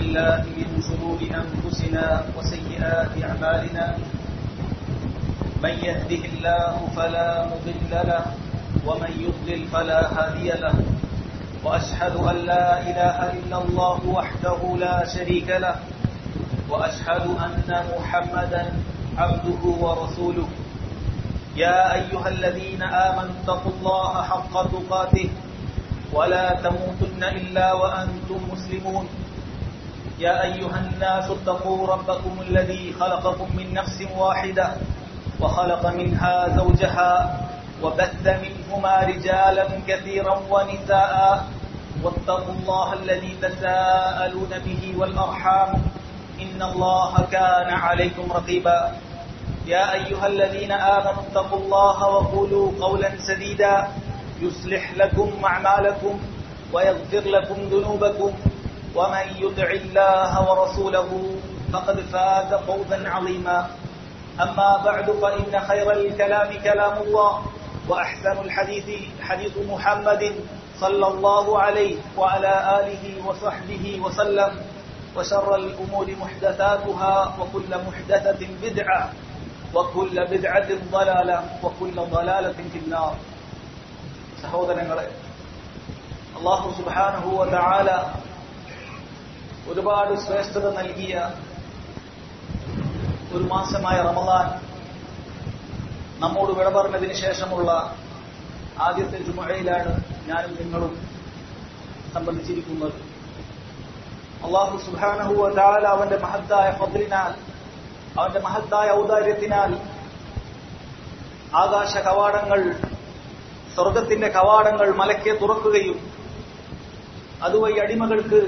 بالله من شرور أنفسنا وسيئات أعمالنا من يهده الله فلا مضل له ومن يضلل فلا هادي له وأشهد أن لا إله إلا الله وحده لا شريك له وأشهد أن محمدا عبده ورسوله يا أيها الذين آمنوا اتقوا الله حق تقاته ولا تموتن إلا وأنتم مسلمون يا أيها الناس اتقوا ربكم الذي خلقكم من نفس واحدة وخلق منها زوجها وبث منهما رجالا كثيرا ونساء واتقوا الله الذي تساءلون به والأرحام إن الله كان عليكم رقيبا يا أيها الذين آمنوا اتقوا الله وقولوا قولا سديدا يصلح لكم أعمالكم ويغفر لكم ذنوبكم ومن يطع الله ورسوله فقد فاز فوزا عظيما أما بعد فإن خير الكلام كلام الله وأحسن الحديث حديث محمد صلى الله عليه وعلى آله وصحبه وسلم وشر الأمور محدثاتها وكل محدثة بدعة وكل بدعة ضلالة وكل ضلالة في النار സഹോദരങ്ങളെ അള്ളാഹു സുബാനുഭൂവ താല ഒരുപാട് ശ്രേഷ്ഠത നൽകിയ ഒരു മാസമായ റമദാൻ നമ്മോട് വിട പറഞ്ഞതിന് ശേഷമുള്ള ആദ്യത്തെ ജുമഴയിലാണ് ഞാനും നിങ്ങളും സംബന്ധിച്ചിരിക്കുന്നത് അള്ളാഹു സുബാനഹുവ താല അവന്റെ മഹത്തായ ഫദ്ലിനാൽ അവന്റെ മഹത്തായ ഔദാര്യത്തിനാൽ ആകാശ കവാടങ്ങൾ സ്വർഗത്തിന്റെ കവാടങ്ങൾ മലക്കെ തുറക്കുകയും അതുവഴി അടിമകൾക്ക്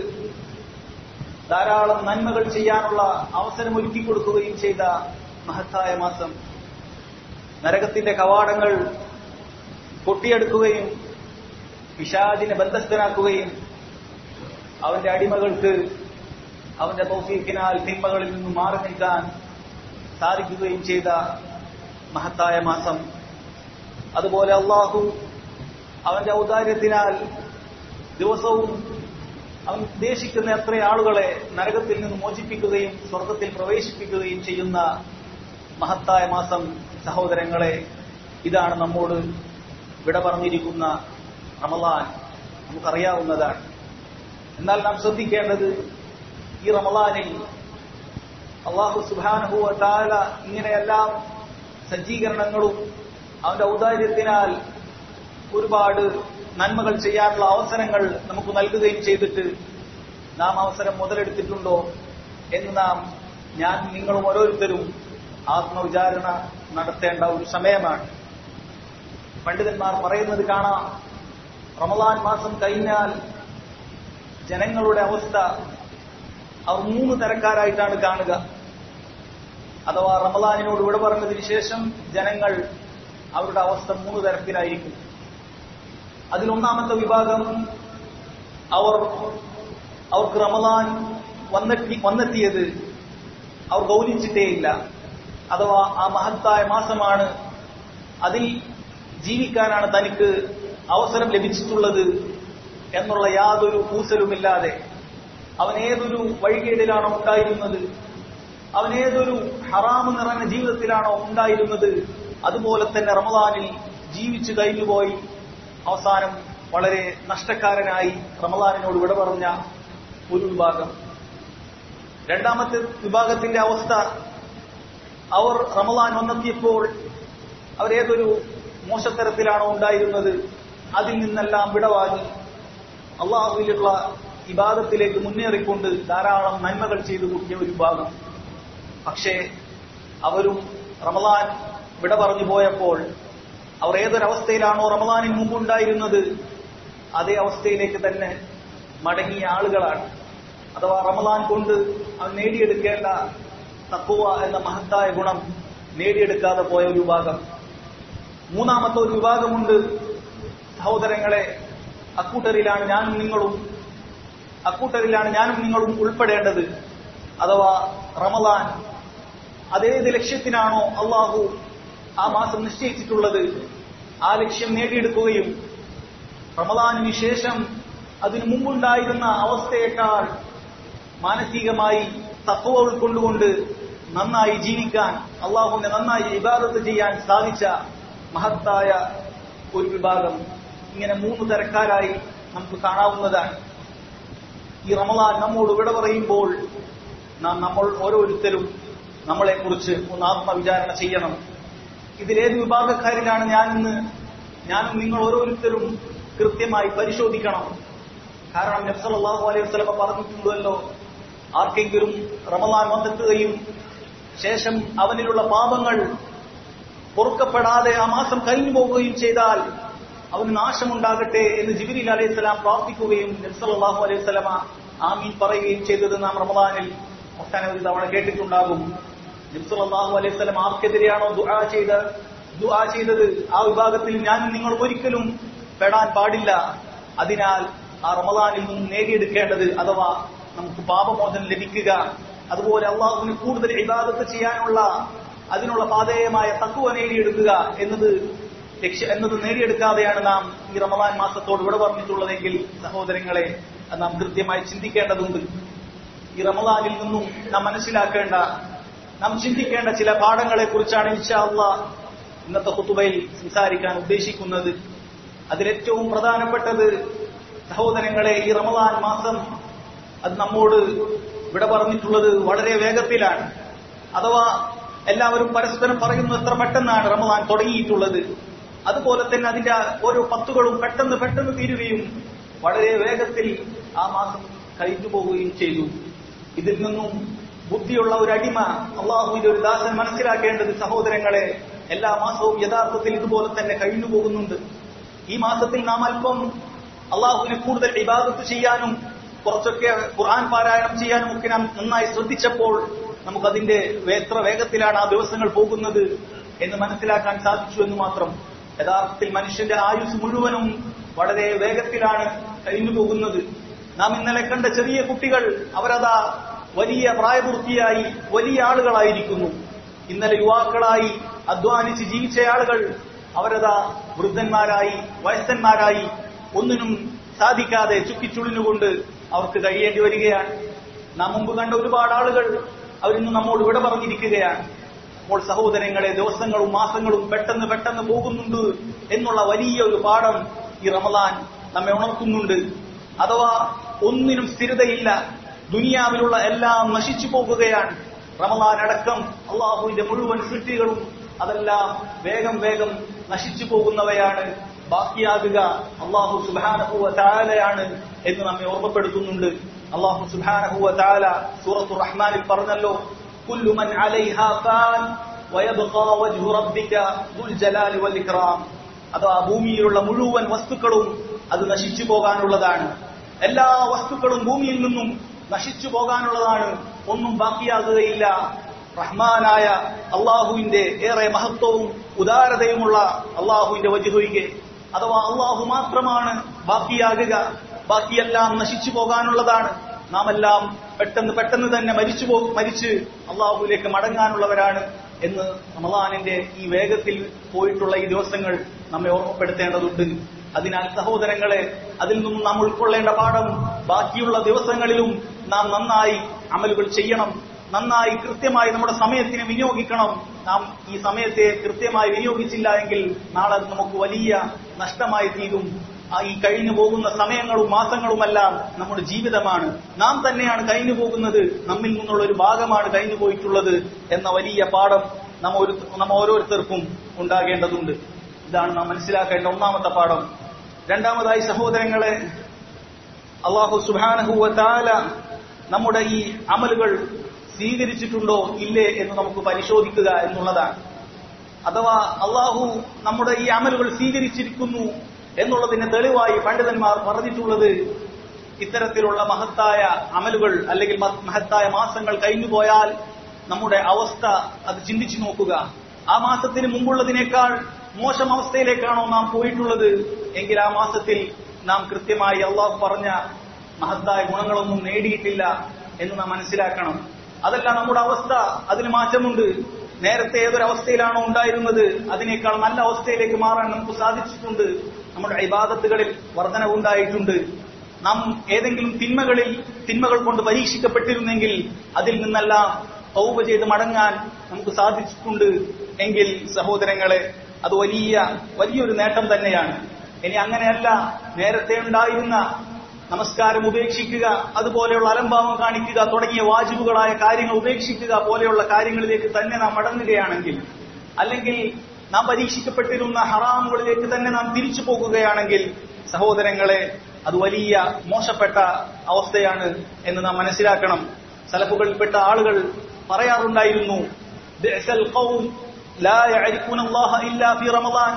ധാരാളം നന്മകൾ ചെയ്യാനുള്ള അവസരം ഒരുക്കി കൊടുക്കുകയും ചെയ്ത മഹത്തായ മാസം നരകത്തിന്റെ കവാടങ്ങൾ പൊട്ടിയെടുക്കുകയും പിശാദിനെ ബന്ധസ്ഥനാക്കുകയും അവന്റെ അടിമകൾക്ക് അവന്റെ തൗഫീഖിനാൽ തിന്മകളിൽ നിന്നും മാറി നിൽക്കാൻ സാധിക്കുകയും ചെയ്ത മഹത്തായ മാസം അതുപോലെ അള്ളാഹു അവന്റെ ഔദാര്യത്തിനാൽ ദിവസവും അവൻ ഉദ്ദേശിക്കുന്ന എത്ര ആളുകളെ നരകത്തിൽ നിന്ന് മോചിപ്പിക്കുകയും സ്വർഗത്തിൽ പ്രവേശിപ്പിക്കുകയും ചെയ്യുന്ന മഹത്തായ മാസം സഹോദരങ്ങളെ ഇതാണ് നമ്മോട് വിട പറഞ്ഞിരിക്കുന്ന റമലാൻ നമുക്കറിയാവുന്നതാണ് എന്നാൽ നാം ശ്രദ്ധിക്കേണ്ടത് ഈ റമലാനിൽ അള്ളാഹു സുബാനുഭൂവ താല ഇങ്ങനെയെല്ലാം സജ്ജീകരണങ്ങളും അവന്റെ ഔദാര്യത്തിനാൽ ഒരുപാട് നന്മകൾ ചെയ്യാനുള്ള അവസരങ്ങൾ നമുക്ക് നൽകുകയും ചെയ്തിട്ട് നാം അവസരം മുതലെടുത്തിട്ടുണ്ടോ എന്ന് നാം ഞാൻ നിങ്ങളും ഓരോരുത്തരും ആത്മവിചാരണ നടത്തേണ്ട ഒരു സമയമാണ് പണ്ഡിതന്മാർ പറയുന്നത് കാണാം റമദാൻ മാസം കഴിഞ്ഞാൽ ജനങ്ങളുടെ അവസ്ഥ അവർ മൂന്ന് തരക്കാരായിട്ടാണ് കാണുക അഥവാ റമദാനിനോട് വിട പറഞ്ഞതിന് ശേഷം ജനങ്ങൾ അവരുടെ അവസ്ഥ മൂന്ന് തരത്തിലായിരിക്കും അതിലൊന്നാമത്തെ വിഭാഗം അവർ അവർക്ക് റമദാൻ വന്നെത്തി വന്നെത്തിയത് അവർ ഗൗനിച്ചിട്ടേയില്ല അഥവാ ആ മഹത്തായ മാസമാണ് അതിൽ ജീവിക്കാനാണ് തനിക്ക് അവസരം ലഭിച്ചിട്ടുള്ളത് എന്നുള്ള യാതൊരു കൂസലുമില്ലാതെ അവൻ ഏതൊരു വഴികേടിലാണോ ഉണ്ടായിരുന്നത് അവൻ ഏതൊരു ഹറാമ് നിറഞ്ഞ ജീവിതത്തിലാണോ ഉണ്ടായിരുന്നത് അതുപോലെ തന്നെ റമദാനിൽ ജീവിച്ചു കഴിഞ്ഞുപോയി അവസാനം വളരെ നഷ്ടക്കാരനായി റമദാനിനോട് വിട പറഞ്ഞ ഒരു വിഭാഗം രണ്ടാമത്തെ വിഭാഗത്തിന്റെ അവസ്ഥ അവർ റമദാൻ വന്നെത്തിയപ്പോൾ അവരേതൊരു മോശത്തരത്തിലാണോ ഉണ്ടായിരുന്നത് അതിൽ നിന്നെല്ലാം വിടവാങ്ങി അള്ളാഹുവിലുള്ള ഇബാദത്തിലേക്ക് മുന്നേറിക്കൊണ്ട് ധാരാളം നന്മകൾ ചെയ്തു കൂട്ടിയ ഒരു വിഭാഗം പക്ഷേ അവരും റമദാൻ വിട പറഞ്ഞു പോയപ്പോൾ അവർ ഏതൊരവസ്ഥയിലാണോ റമദാനിന് മുമ്പുണ്ടായിരുന്നത് അതേ അവസ്ഥയിലേക്ക് തന്നെ മടങ്ങിയ ആളുകളാണ് അഥവാ റമദാൻ കൊണ്ട് അവൻ നേടിയെടുക്കേണ്ട തക്കുവ എന്ന മഹത്തായ ഗുണം നേടിയെടുക്കാതെ പോയ ഒരു വിഭാഗം മൂന്നാമത്തെ ഒരു വിഭാഗമുണ്ട് സഹോദരങ്ങളെ അക്കൂട്ടരിലാണ് ഞാനും നിങ്ങളും അക്കൂട്ടരിലാണ് ഞാനും നിങ്ങളും ഉൾപ്പെടേണ്ടത് അഥവാ റമദാൻ അതേത് ലക്ഷ്യത്തിനാണോ അള്ളാഹു ആ മാസം നിശ്ചയിച്ചിട്ടുള്ളത് ആ ലക്ഷ്യം നേടിയെടുക്കുകയും റമദാനിന് ശേഷം അതിനു മുമ്പുണ്ടായിരുന്ന അവസ്ഥയേക്കാൾ മാനസികമായി തത്വ ഉൾക്കൊണ്ടുകൊണ്ട് നന്നായി ജീവിക്കാൻ അള്ളാഹുവിനെ നന്നായി ഇബാദത്ത് ചെയ്യാൻ സാധിച്ച മഹത്തായ ഒരു വിഭാഗം ഇങ്ങനെ മൂന്ന് തരക്കാരായി നമുക്ക് കാണാവുന്നതാണ് ഈ റമദാൻ നമ്മോട് വിട പറയുമ്പോൾ നാം നമ്മൾ ഓരോരുത്തരും നമ്മളെക്കുറിച്ച് ഒന്ന് ആത്മവിചാരണ ചെയ്യണം ഇതിലേത് വിഭാഗക്കാരിലാണ് ഞാനിന്ന് ഞാനും നിങ്ങൾ ഓരോരുത്തരും കൃത്യമായി പരിശോധിക്കണം കാരണം നബ്സല്ലാഹു അലൈഹി വസ്ലമ പറഞ്ഞിട്ടുണ്ടല്ലോ ആർക്കെങ്കിലും റമദാൻ വന്നെത്തുകയും ശേഷം അവനിലുള്ള പാപങ്ങൾ പൊറുക്കപ്പെടാതെ ആ മാസം കഴിഞ്ഞു പോവുകയും ചെയ്താൽ അവന് നാശമുണ്ടാകട്ടെ എന്ന് ജിബിരി അലൈഹി സ്വലാം പ്രാർത്ഥിക്കുകയും നബ്സല്ലാഹു അലൈഹി സ്വലമ ആമീൻ പറയുകയും ചെയ്തത് നാം റമദാനിൽ ഒട്ടനവധി തവണ കേട്ടിട്ടുണ്ടാകും നബ്സല്ലാഹു അലൈഹി സ്വലം ആർക്കെതിരെയാണോ ദുആ ചെയ്ത് ദുആ ചെയ്തത് ആ വിഭാഗത്തിൽ ഞാൻ നിങ്ങൾ ഒരിക്കലും പെടാൻ പാടില്ല അതിനാൽ ആ റമദാനിൽ നിന്നും നേടിയെടുക്കേണ്ടത് അഥവാ നമുക്ക് പാപമോചനം ലഭിക്കുക അതുപോലെ അള്ളാഹുവിന് കൂടുതൽ ഇബാദത്ത് ചെയ്യാനുള്ള അതിനുള്ള പാതേയമായ തക്കുവ നേടിയെടുക്കുക എന്നത് ലക്ഷ്യ എന്നത് നേടിയെടുക്കാതെയാണ് നാം ഈ റമദാൻ മാസത്തോട് ഇവിടെ പറഞ്ഞിട്ടുള്ളതെങ്കിൽ സഹോദരങ്ങളെ അത് നാം കൃത്യമായി ചിന്തിക്കേണ്ടതുണ്ട് ഈ റമദാനിൽ നിന്നും നാം മനസ്സിലാക്കേണ്ട നാം ചിന്തിക്കേണ്ട ചില പാഠങ്ങളെ കുറിച്ചാണ് ഇൻഷാ അള്ളാഹ് ഇന്നത്തെ കുത്തുബയിൽ സംസാരിക്കാൻ ഉദ്ദേശിക്കുന്നത് അതിലേറ്റവും പ്രധാനപ്പെട്ടത് സഹോദരങ്ങളെ ഈ റമദാൻ മാസം അത് നമ്മോട് ഇവിടെ പറഞ്ഞിട്ടുള്ളത് വളരെ വേഗത്തിലാണ് അഥവാ എല്ലാവരും പരസ്പരം പറയുന്നു എത്ര പെട്ടെന്നാണ് റമദാൻ തുടങ്ങിയിട്ടുള്ളത് അതുപോലെ തന്നെ അതിന്റെ ഓരോ പത്തുകളും പെട്ടെന്ന് പെട്ടെന്ന് തീരുകയും വളരെ വേഗത്തിൽ ആ മാസം കഴിഞ്ഞു പോവുകയും ചെയ്തു ഇതിൽ നിന്നും ബുദ്ധിയുള്ള ഒരു അടിമ അള്ളാഹുവിന്റെ ഒരു ദാസൻ മനസ്സിലാക്കേണ്ടത് സഹോദരങ്ങളെ എല്ലാ മാസവും യഥാർത്ഥത്തിൽ ഇതുപോലെ തന്നെ കഴിഞ്ഞു പോകുന്നുണ്ട് ഈ മാസത്തിൽ നാം അല്പം അള്ളാഹുവിനെ കൂടുതൽ ഇബാദത്ത് ചെയ്യാനും കുറച്ചൊക്കെ ഖുർആൻ പാരായണം ചെയ്യാനും ഒക്കെ നാം നന്നായി ശ്രദ്ധിച്ചപ്പോൾ നമുക്കതിന്റെ എത്ര വേഗത്തിലാണ് ആ ദിവസങ്ങൾ പോകുന്നത് എന്ന് മനസ്സിലാക്കാൻ സാധിച്ചു എന്ന് മാത്രം യഥാർത്ഥത്തിൽ മനുഷ്യന്റെ ആയുസ് മുഴുവനും വളരെ വേഗത്തിലാണ് കഴിഞ്ഞു പോകുന്നത് നാം ഇന്നലെ കണ്ട ചെറിയ കുട്ടികൾ അവരതാ വലിയ പ്രായപൂർത്തിയായി വലിയ ആളുകളായിരിക്കുന്നു ഇന്നലെ യുവാക്കളായി അധ്വാനിച്ച് ജീവിച്ച ആളുകൾ അവരതാ വൃദ്ധന്മാരായി വയസ്സന്മാരായി ഒന്നിനും സാധിക്കാതെ ചുക്കിച്ചുളിഞ്ഞുകൊണ്ട് അവർക്ക് കഴിയേണ്ടി വരികയാണ് നാം മുമ്പ് കണ്ട ഒരുപാട് ആളുകൾ അവരിന്ന് നമ്മോട് വിട പറഞ്ഞിരിക്കുകയാണ് അപ്പോൾ സഹോദരങ്ങളെ ദിവസങ്ങളും മാസങ്ങളും പെട്ടെന്ന് പെട്ടെന്ന് പോകുന്നുണ്ട് എന്നുള്ള വലിയ ഒരു പാഠം ഈ റമദാൻ നമ്മെ ഉണർത്തുന്നുണ്ട് അഥവാ ഒന്നിനും സ്ഥിരതയില്ല ദുനിയാവിലുള്ള എല്ലാം നശിച്ചു പോകുകയാണ് റമദാൻ അടക്കം അള്ളാഹുവിന്റെ മുഴുവൻ സൃഷ്ടികളും അതെല്ലാം വേഗം വേഗം നശിച്ചു പോകുന്നവയാണ് ബാക്കിയാകുക അള്ളാഹു സുബാനഹുവ താലയാണ് എന്ന് നമ്മെ ഓർമ്മപ്പെടുത്തുന്നുണ്ട് അള്ളാഹു സുബാനഹുവ താല സൂറത്തു റഹ്മാനിൽ പറഞ്ഞല്ലോ കുല്ലു മൻ അലൈഹാ ഫാൻ വയബ്ഖാ വജ്ഹു റബ്ബിക ദുൽ ജലാലി വൽ ഇക്റാം അഥവാ ഭൂമിയിലുള്ള മുഴുവൻ വസ്തുക്കളും അത് നശിച്ചു പോകാനുള്ളതാണ് എല്ലാ വസ്തുക്കളും ഭൂമിയിൽ നിന്നും നശിച്ചു പോകാനുള്ളതാണ് ഒന്നും ബാക്കിയാകുകയില്ല റഹ്മാനായ അള്ളാഹുവിന്റെ ഏറെ മഹത്വവും ഉദാരതയുമുള്ള അള്ളാഹുവിന്റെ വജുഹൊയ്കെ അഥവാ അള്ളാഹു മാത്രമാണ് ബാക്കിയാകുക ബാക്കിയെല്ലാം നശിച്ചു പോകാനുള്ളതാണ് നാം എല്ലാം പെട്ടെന്ന് പെട്ടെന്ന് തന്നെ മരിച്ചു പോ മരിച്ച് അള്ളാഹുവിലേക്ക് മടങ്ങാനുള്ളവരാണ് എന്ന് റമദാനിന്റെ ഈ വേഗത്തിൽ പോയിട്ടുള്ള ഈ ദിവസങ്ങൾ നമ്മെ ഓർമ്മപ്പെടുത്തേണ്ടതുണ്ട് അതിനാൽ സഹോദരങ്ങളെ അതിൽ നിന്നും നാം ഉൾക്കൊള്ളേണ്ട പാഠം ബാക്കിയുള്ള ദിവസങ്ങളിലും നാം നന്നായി അമലുകൾ ചെയ്യണം നന്നായി കൃത്യമായി നമ്മുടെ സമയത്തിന് വിനിയോഗിക്കണം നാം ഈ സമയത്തെ കൃത്യമായി വിനിയോഗിച്ചില്ല എങ്കിൽ നാളെ അത് നമുക്ക് വലിയ നഷ്ടമായി തീരും ആ ഈ കഴിഞ്ഞു പോകുന്ന സമയങ്ങളും മാസങ്ങളുമെല്ലാം നമ്മുടെ ജീവിതമാണ് നാം തന്നെയാണ് കഴിഞ്ഞു പോകുന്നത് നമ്മിൽ നിന്നുള്ള ഒരു ഭാഗമാണ് കഴിഞ്ഞു പോയിട്ടുള്ളത് എന്ന വലിയ പാഠം നാം ഒരു നാം ഓരോരുത്തർക്കും ഉണ്ടാകേണ്ടതുണ്ട് ഇതാണ് നാം മനസ്സിലാക്കേണ്ട ഒന്നാമത്തെ പാഠം രണ്ടാമതായി സഹോദരങ്ങളെ അള്ളാഹു സുബാനഹുവ താല നമ്മുടെ ഈ അമലുകൾ സ്വീകരിച്ചിട്ടുണ്ടോ ഇല്ലേ എന്ന് നമുക്ക് പരിശോധിക്കുക എന്നുള്ളതാണ് അഥവാ അള്ളാഹു നമ്മുടെ ഈ അമലുകൾ സ്വീകരിച്ചിരിക്കുന്നു എന്നുള്ളതിന് തെളിവായി പണ്ഡിതന്മാർ പറഞ്ഞിട്ടുള്ളത് ഇത്തരത്തിലുള്ള മഹത്തായ അമലുകൾ അല്ലെങ്കിൽ മഹത്തായ മാസങ്ങൾ കഴിഞ്ഞുപോയാൽ നമ്മുടെ അവസ്ഥ അത് ചിന്തിച്ചു നോക്കുക ആ മാസത്തിന് മുമ്പുള്ളതിനേക്കാൾ മോശം അവസ്ഥയിലേക്കാണോ നാം പോയിട്ടുള്ളത് എങ്കിൽ ആ മാസത്തിൽ നാം കൃത്യമായി അള്ളാഹു പറഞ്ഞ മഹത്തായ ഗുണങ്ങളൊന്നും നേടിയിട്ടില്ല എന്ന് നാം മനസ്സിലാക്കണം അതല്ല നമ്മുടെ അവസ്ഥ അതിന് മാറ്റമുണ്ട് നേരത്തെ ഏതൊരവസ്ഥയിലാണോ ഉണ്ടായിരുന്നത് അതിനേക്കാൾ നല്ല അവസ്ഥയിലേക്ക് മാറാൻ നമുക്ക് സാധിച്ചിട്ടുണ്ട് നമ്മുടെ ഇബാദത്തുകളിൽ വർധനവുണ്ടായിട്ടുണ്ട് നാം ഏതെങ്കിലും തിന്മകളിൽ തിന്മകൾ കൊണ്ട് പരീക്ഷിക്കപ്പെട്ടിരുന്നെങ്കിൽ അതിൽ നിന്നെല്ലാം തൗബ ചെയ്ത് മടങ്ങാൻ നമുക്ക് സാധിച്ചിട്ടുണ്ട് എങ്കിൽ സഹോദരങ്ങളെ അത് വലിയ വലിയൊരു നേട്ടം തന്നെയാണ് ഇനി അങ്ങനെയല്ല നേരത്തെ ഉണ്ടായിരുന്ന നമസ്കാരം ഉപേക്ഷിക്കുക അതുപോലെയുള്ള അലംഭാവം കാണിക്കുക തുടങ്ങിയ വാജിബുകളായ കാര്യങ്ങൾ ഉപേക്ഷിക്കുക പോലെയുള്ള കാര്യങ്ങളിലേക്ക് തന്നെ നാം മടങ്ങുകയാണെങ്കിൽ അല്ലെങ്കിൽ നാം പരീക്ഷിക്കപ്പെട്ടിരുന്ന ഹറാമുകളിലേക്ക് തന്നെ നാം തിരിച്ചു പോകുകയാണെങ്കിൽ സഹോദരങ്ങളെ അത് വലിയ മോശപ്പെട്ട അവസ്ഥയാണ് എന്ന് നാം മനസ്സിലാക്കണം സലഫുകളിൽപ്പെട്ട ആളുകൾ പറയാറുണ്ടായിരുന്നു ബിഅസൽ ഖൗം ലാ യഅരിഫൂന അല്ലാഹ ഇല്ലാ ഫീ റമളാൻ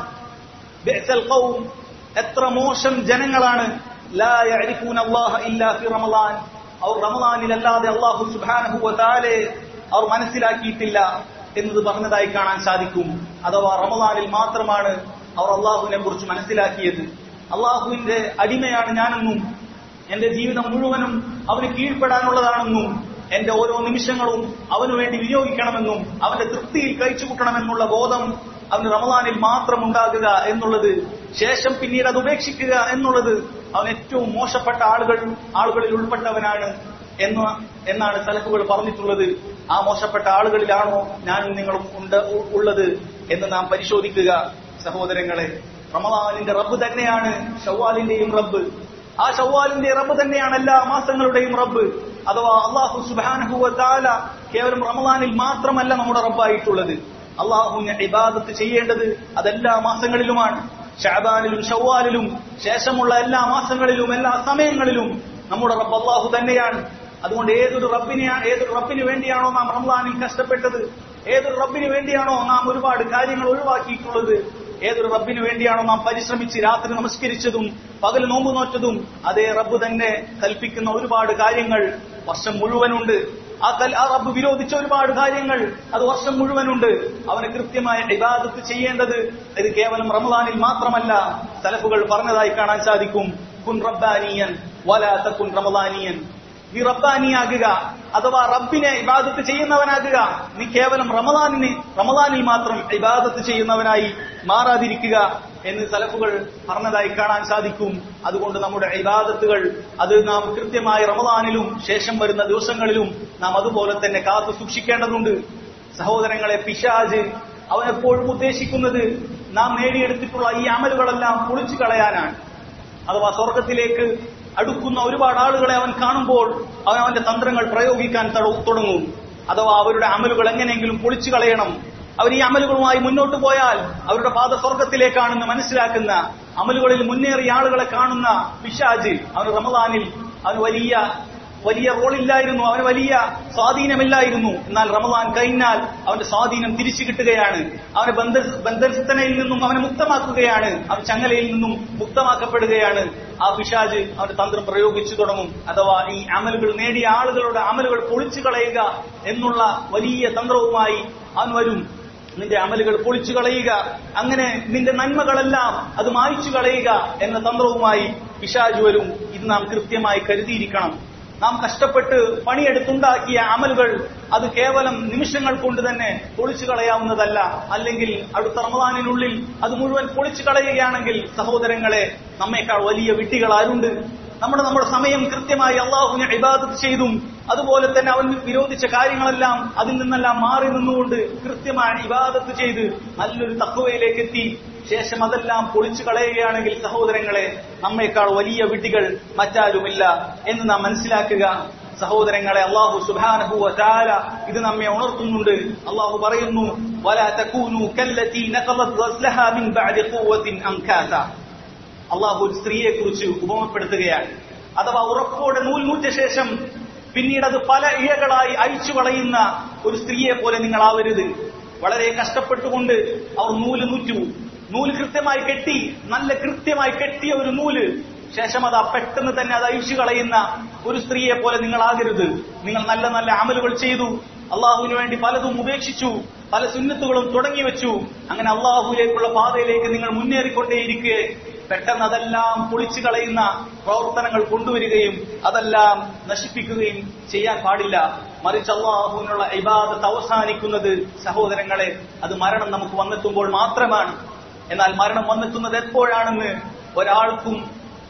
ബിഅസൽ ഖൗം എത്ര മോശം ജനങ്ങളാണ് ലാ യഅരിഫൂന അല്ലാഹ ഇല്ലാ ഫീ റമളാൻ അവർ റമളാനിലല്ലാതെ അല്ലാഹു സുബ്ഹാനഹു വ തആലയെ അവർ മനസ്സിലാക്കിയിട്ടില്ല എന്നത് പറഞ്ഞതായി കാണാൻ സാധിക്കും അഥവാ റമളാനിൽ മാത്രമാണ് അവർ അള്ളാഹുവിനെ കുറിച്ച് മനസ്സിലാക്കിയത് അള്ളാഹുവിന്റെ അടിമയാണ് ഞാനെന്നും എന്റെ ജീവിതം മുഴുവനും അവന് കീഴ്പ്പെടാനുള്ളതാണെന്നും എന്റെ ഓരോ നിമിഷങ്ങളും അവനു വേണ്ടി വിനിയോഗിക്കണമെന്നും അവന്റെ തൃപ്തിയിൽ കഴിച്ചു കൂട്ടണമെന്നുള്ള ബോധം അവന് റമദാനിൽ മാത്രം ഉണ്ടാകുക എന്നുള്ളത് ശേഷം പിന്നീട് അത് ഉപേക്ഷിക്കുക എന്നുള്ളത് അവൻ ഏറ്റവും മോശപ്പെട്ട ആളുകൾ ആളുകളിൽ ഉൾപ്പെട്ടവനാണ് എന്ന് എന്നാണ് സലഫുകൾ പറഞ്ഞിട്ടുള്ളത് ആ മോശപ്പെട്ട ആളുകളിലാണോ ഞാനും നിങ്ങളും ഉണ്ട് ഉള്ളത് എന്ന് നാം പരിശോധിക്കുക സഹോദരങ്ങളെ റമദാനിന്റെ റബ്ബ് തന്നെയാണ് ഷവ്വാലിന്റെയും റബ്ബ് ആ ഷവ്വാലിന്റെ റബ്ബ് തന്നെയാണ് എല്ലാ മാസങ്ങളുടെയും റബ്ബ് അഥവാ അള്ളാഹു സുബാനഹുവ താല കേവലം റമദാനിൽ മാത്രമല്ല നമ്മുടെ റബ്ബായിട്ടുള്ളത് അള്ളാഹുവിനെ ഇബാദത്ത് ചെയ്യേണ്ടത് അതെല്ലാ മാസങ്ങളിലുമാണ് ഷാബാനിലും ഷവ്വാലിലും ശേഷമുള്ള എല്ലാ മാസങ്ങളിലും എല്ലാ സമയങ്ങളിലും നമ്മുടെ റബ്ബ് അള്ളാഹു തന്നെയാണ് അതുകൊണ്ട് ഏതൊരു റബ്ബിനെ ഏതൊരു റബ്ബിന് വേണ്ടിയാണോ നാം റംസാനിൽ കഷ്ടപ്പെട്ടത് ഏതൊരു റബ്ബിന് വേണ്ടിയാണോ നാം ഒരുപാട് കാര്യങ്ങൾ ഒഴിവാക്കിയിട്ടുള്ളത് ഏതൊരു റബ്ബിന് വേണ്ടിയാണോ നാം പരിശ്രമിച്ച് രാത്രി നമസ്കരിച്ചതും പകൽ നോമ്പ് നോറ്റതും അതേ റബ്ബ് തന്നെ കൽപ്പിക്കുന്ന ഒരുപാട് കാര്യങ്ങൾ വർഷം മുഴുവനുണ്ട് ആ കൽ ആ റബ്ബ് വിരോധിച്ച ഒരുപാട് കാര്യങ്ങൾ അത് വർഷം മുഴുവനുണ്ട് അവന് കൃത്യമായ ഇബാദത്ത് ചെയ്യേണ്ടത് ഇത് കേവലം റമദാനിൽ മാത്രമല്ല സലഫുകൾ പറഞ്ഞതായി കാണാൻ സാധിക്കും കുൻ റബ്ബാനിയൻ വലാത്ത കുൻ റമദാനിയൻ നീ റബ്ബാനിയാകുക അഥവാ റബ്ബിനെ ഇബാദത്ത് ചെയ്യുന്നവനാകുക നീ കേവലം റമദാനിന് റമദാനിൽ മാത്രം ഇബാദത്ത് ചെയ്യുന്നവനായി മാറാതിരിക്കുക എന്ന് സലഫുകൾ പറഞ്ഞതായി കാണാൻ സാധിക്കും അതുകൊണ്ട് നമ്മുടെ ഇബാദത്തുകൾ അത് നാം കൃത്യമായി റമദാനിലും ശേഷം വരുന്ന ദിവസങ്ങളിലും നാം അതുപോലെ തന്നെ കാത്തു സൂക്ഷിക്കേണ്ടതുണ്ട് സഹോദരങ്ങളെ പിശാജ് അവനെപ്പോഴും ഉദ്ദേശിക്കുന്നത് നാം നേടിയെടുത്തിട്ടുള്ള ഈ അമലുകളെല്ലാം പൊളിച്ചു കളയാനാണ് അഥവാ സ്വർഗത്തിലേക്ക് അടുക്കുന്ന ഒരുപാട് ആളുകളെ അവൻ കാണുമ്പോൾ അവൻ അവന്റെ തന്ത്രങ്ങൾ പ്രയോഗിക്കാൻ തട- തുടങ്ങും അഥവാ അവരുടെ അമലുകൾ എങ്ങനെയെങ്കിലും പൊളിച്ചു കളയണം അവർ ഈ അമലുകളുമായി മുന്നോട്ട് പോയാൽ അവരുടെ പാത സ്വർഗത്തിലേക്കാണെന്ന് മനസ്സിലാക്കുന്ന അമലുകളിൽ മുന്നേറിയ ആളുകളെ കാണുന്ന പിശാജ് അവൻ റമദാനിൽ അവന് വലിയ വലിയ റോളില്ലായിരുന്നു അവന് വലിയ സ്വാധീനമില്ലായിരുന്നു എന്നാൽ റമദാൻ കഴിഞ്ഞാൽ അവന്റെ സ്വാധീനം തിരിച്ചു കിട്ടുകയാണ് അവനെ ബന്ധ ബന്ധനയിൽ നിന്നും അവനെ മുക്തമാക്കുകയാണ് അവൻ ചങ്ങലയിൽ നിന്നും മുക്തമാക്കപ്പെടുകയാണ് ആ പിശാജ് അവന്റെ തന്ത്രം പ്രയോഗിച്ചു തുടങ്ങും അഥവാ ഈ അമലുകൾ നേടിയ ആളുകളുടെ അമലുകൾ പൊളിച്ചു കളയുക എന്നുള്ള വലിയ തന്ത്രവുമായി അവൻ വരും നിന്റെ അമലുകൾ പൊളിച്ചു കളയുക അങ്ങനെ നിന്റെ നന്മകളെല്ലാം അത് മായ്ച്ചു കളയുക എന്ന തന്ത്രവുമായി പിശാജ് വരും ഇത് നാം കൃത്യമായി കരുതിയിരിക്കണം നാം കഷ്ടപ്പെട്ട് പണിയെടുത്തുണ്ടാക്കിയ അമലുകൾ അത് കേവലം നിമിഷങ്ങൾ കൊണ്ട് തന്നെ പൊളിച്ചു കളയാവുന്നതല്ല അല്ലെങ്കിൽ അടുത്ത റമദാനിനുള്ളിൽ അത് മുഴുവൻ പൊളിച്ചു കളയുകയാണെങ്കിൽ സഹോദരങ്ങളെ നമ്മേക്കാൾ വലിയ വിട്ടികൾ ആരുണ്ട് നമ്മുടെ നമ്മുടെ സമയം കൃത്യമായി അള്ളാഹുവിനെ ഇബാദത്ത് ചെയ്തും അതുപോലെ തന്നെ അവൻ വിരോധിച്ച കാര്യങ്ങളെല്ലാം അതിൽ നിന്നെല്ലാം മാറി നിന്നുകൊണ്ട് കൃത്യമായി ഇബാദത്ത് ചെയ്ത് നല്ലൊരു തത്വയിലേക്ക് എത്തി ശേഷം അതെല്ലാം പൊളിച്ചു കളയുകയാണെങ്കിൽ സഹോദരങ്ങളെ നമ്മേക്കാൾ വലിയ വിട്ടികൾ മറ്റാരുമില്ല എന്ന് നാം മനസ്സിലാക്കുക സഹോദരങ്ങളെ അള്ളാഹു സുബാനഹു വതാല ഇത് നമ്മെ ഉണർത്തുന്നുണ്ട് അള്ളാഹു പറയുന്നു വലാ തകൂനു കല്ലതി നഖലത് ഗസ്ലഹാ മിൻ ബഅദി ഖുവ്വത്തിൻ അൻകാസ അള്ളാഹു ഒരു സ്ത്രീയെ കുറിച്ച് ഉപമപ്പെടുത്തുകയാണ് അഥവാ ഉറപ്പോടെ നൂൽ നൂറ്റ ശേഷം പിന്നീട് അത് പല ഇഴകളായി അഴിച്ചു കളയുന്ന ഒരു സ്ത്രീയെ പോലെ നിങ്ങൾ ആവരുത് വളരെ കഷ്ടപ്പെട്ടുകൊണ്ട് അവർ നൂല് നൂറ്റു നൂല് കൃത്യമായി കെട്ടി നല്ല കൃത്യമായി കെട്ടിയ ഒരു നൂല് ശേഷം അത് പെട്ടെന്ന് തന്നെ അത് അഴിച്ചു കളയുന്ന ഒരു സ്ത്രീയെ പോലെ നിങ്ങൾ ആകരുത് നിങ്ങൾ നല്ല നല്ല അമലുകൾ ചെയ്തു അള്ളാഹുവിന് വേണ്ടി പലതും ഉപേക്ഷിച്ചു പല സുന്നത്തുകളും തുടങ്ങി വെച്ചു അങ്ങനെ അള്ളാഹുവിലേക്കുള്ള പാതയിലേക്ക് നിങ്ങൾ മുന്നേറിക്കൊണ്ടേയിരിക്കെ പെട്ടെന്ന് അതെല്ലാം പൊളിച്ചു കളയുന്ന പ്രവർത്തനങ്ങൾ കൊണ്ടുവരികയും അതെല്ലാം നശിപ്പിക്കുകയും ചെയ്യാൻ പാടില്ല മറിച്ച് അള്ളാഹുവിനുള്ള ഇബാദത്ത് അവസാനിക്കുന്നത് സഹോദരങ്ങളെ അത് മരണം നമുക്ക് വന്നെത്തുമ്പോൾ മാത്രമാണ് എന്നാൽ മരണം വന്നെത്തുന്നത് എപ്പോഴാണെന്ന് ഒരാൾക്കും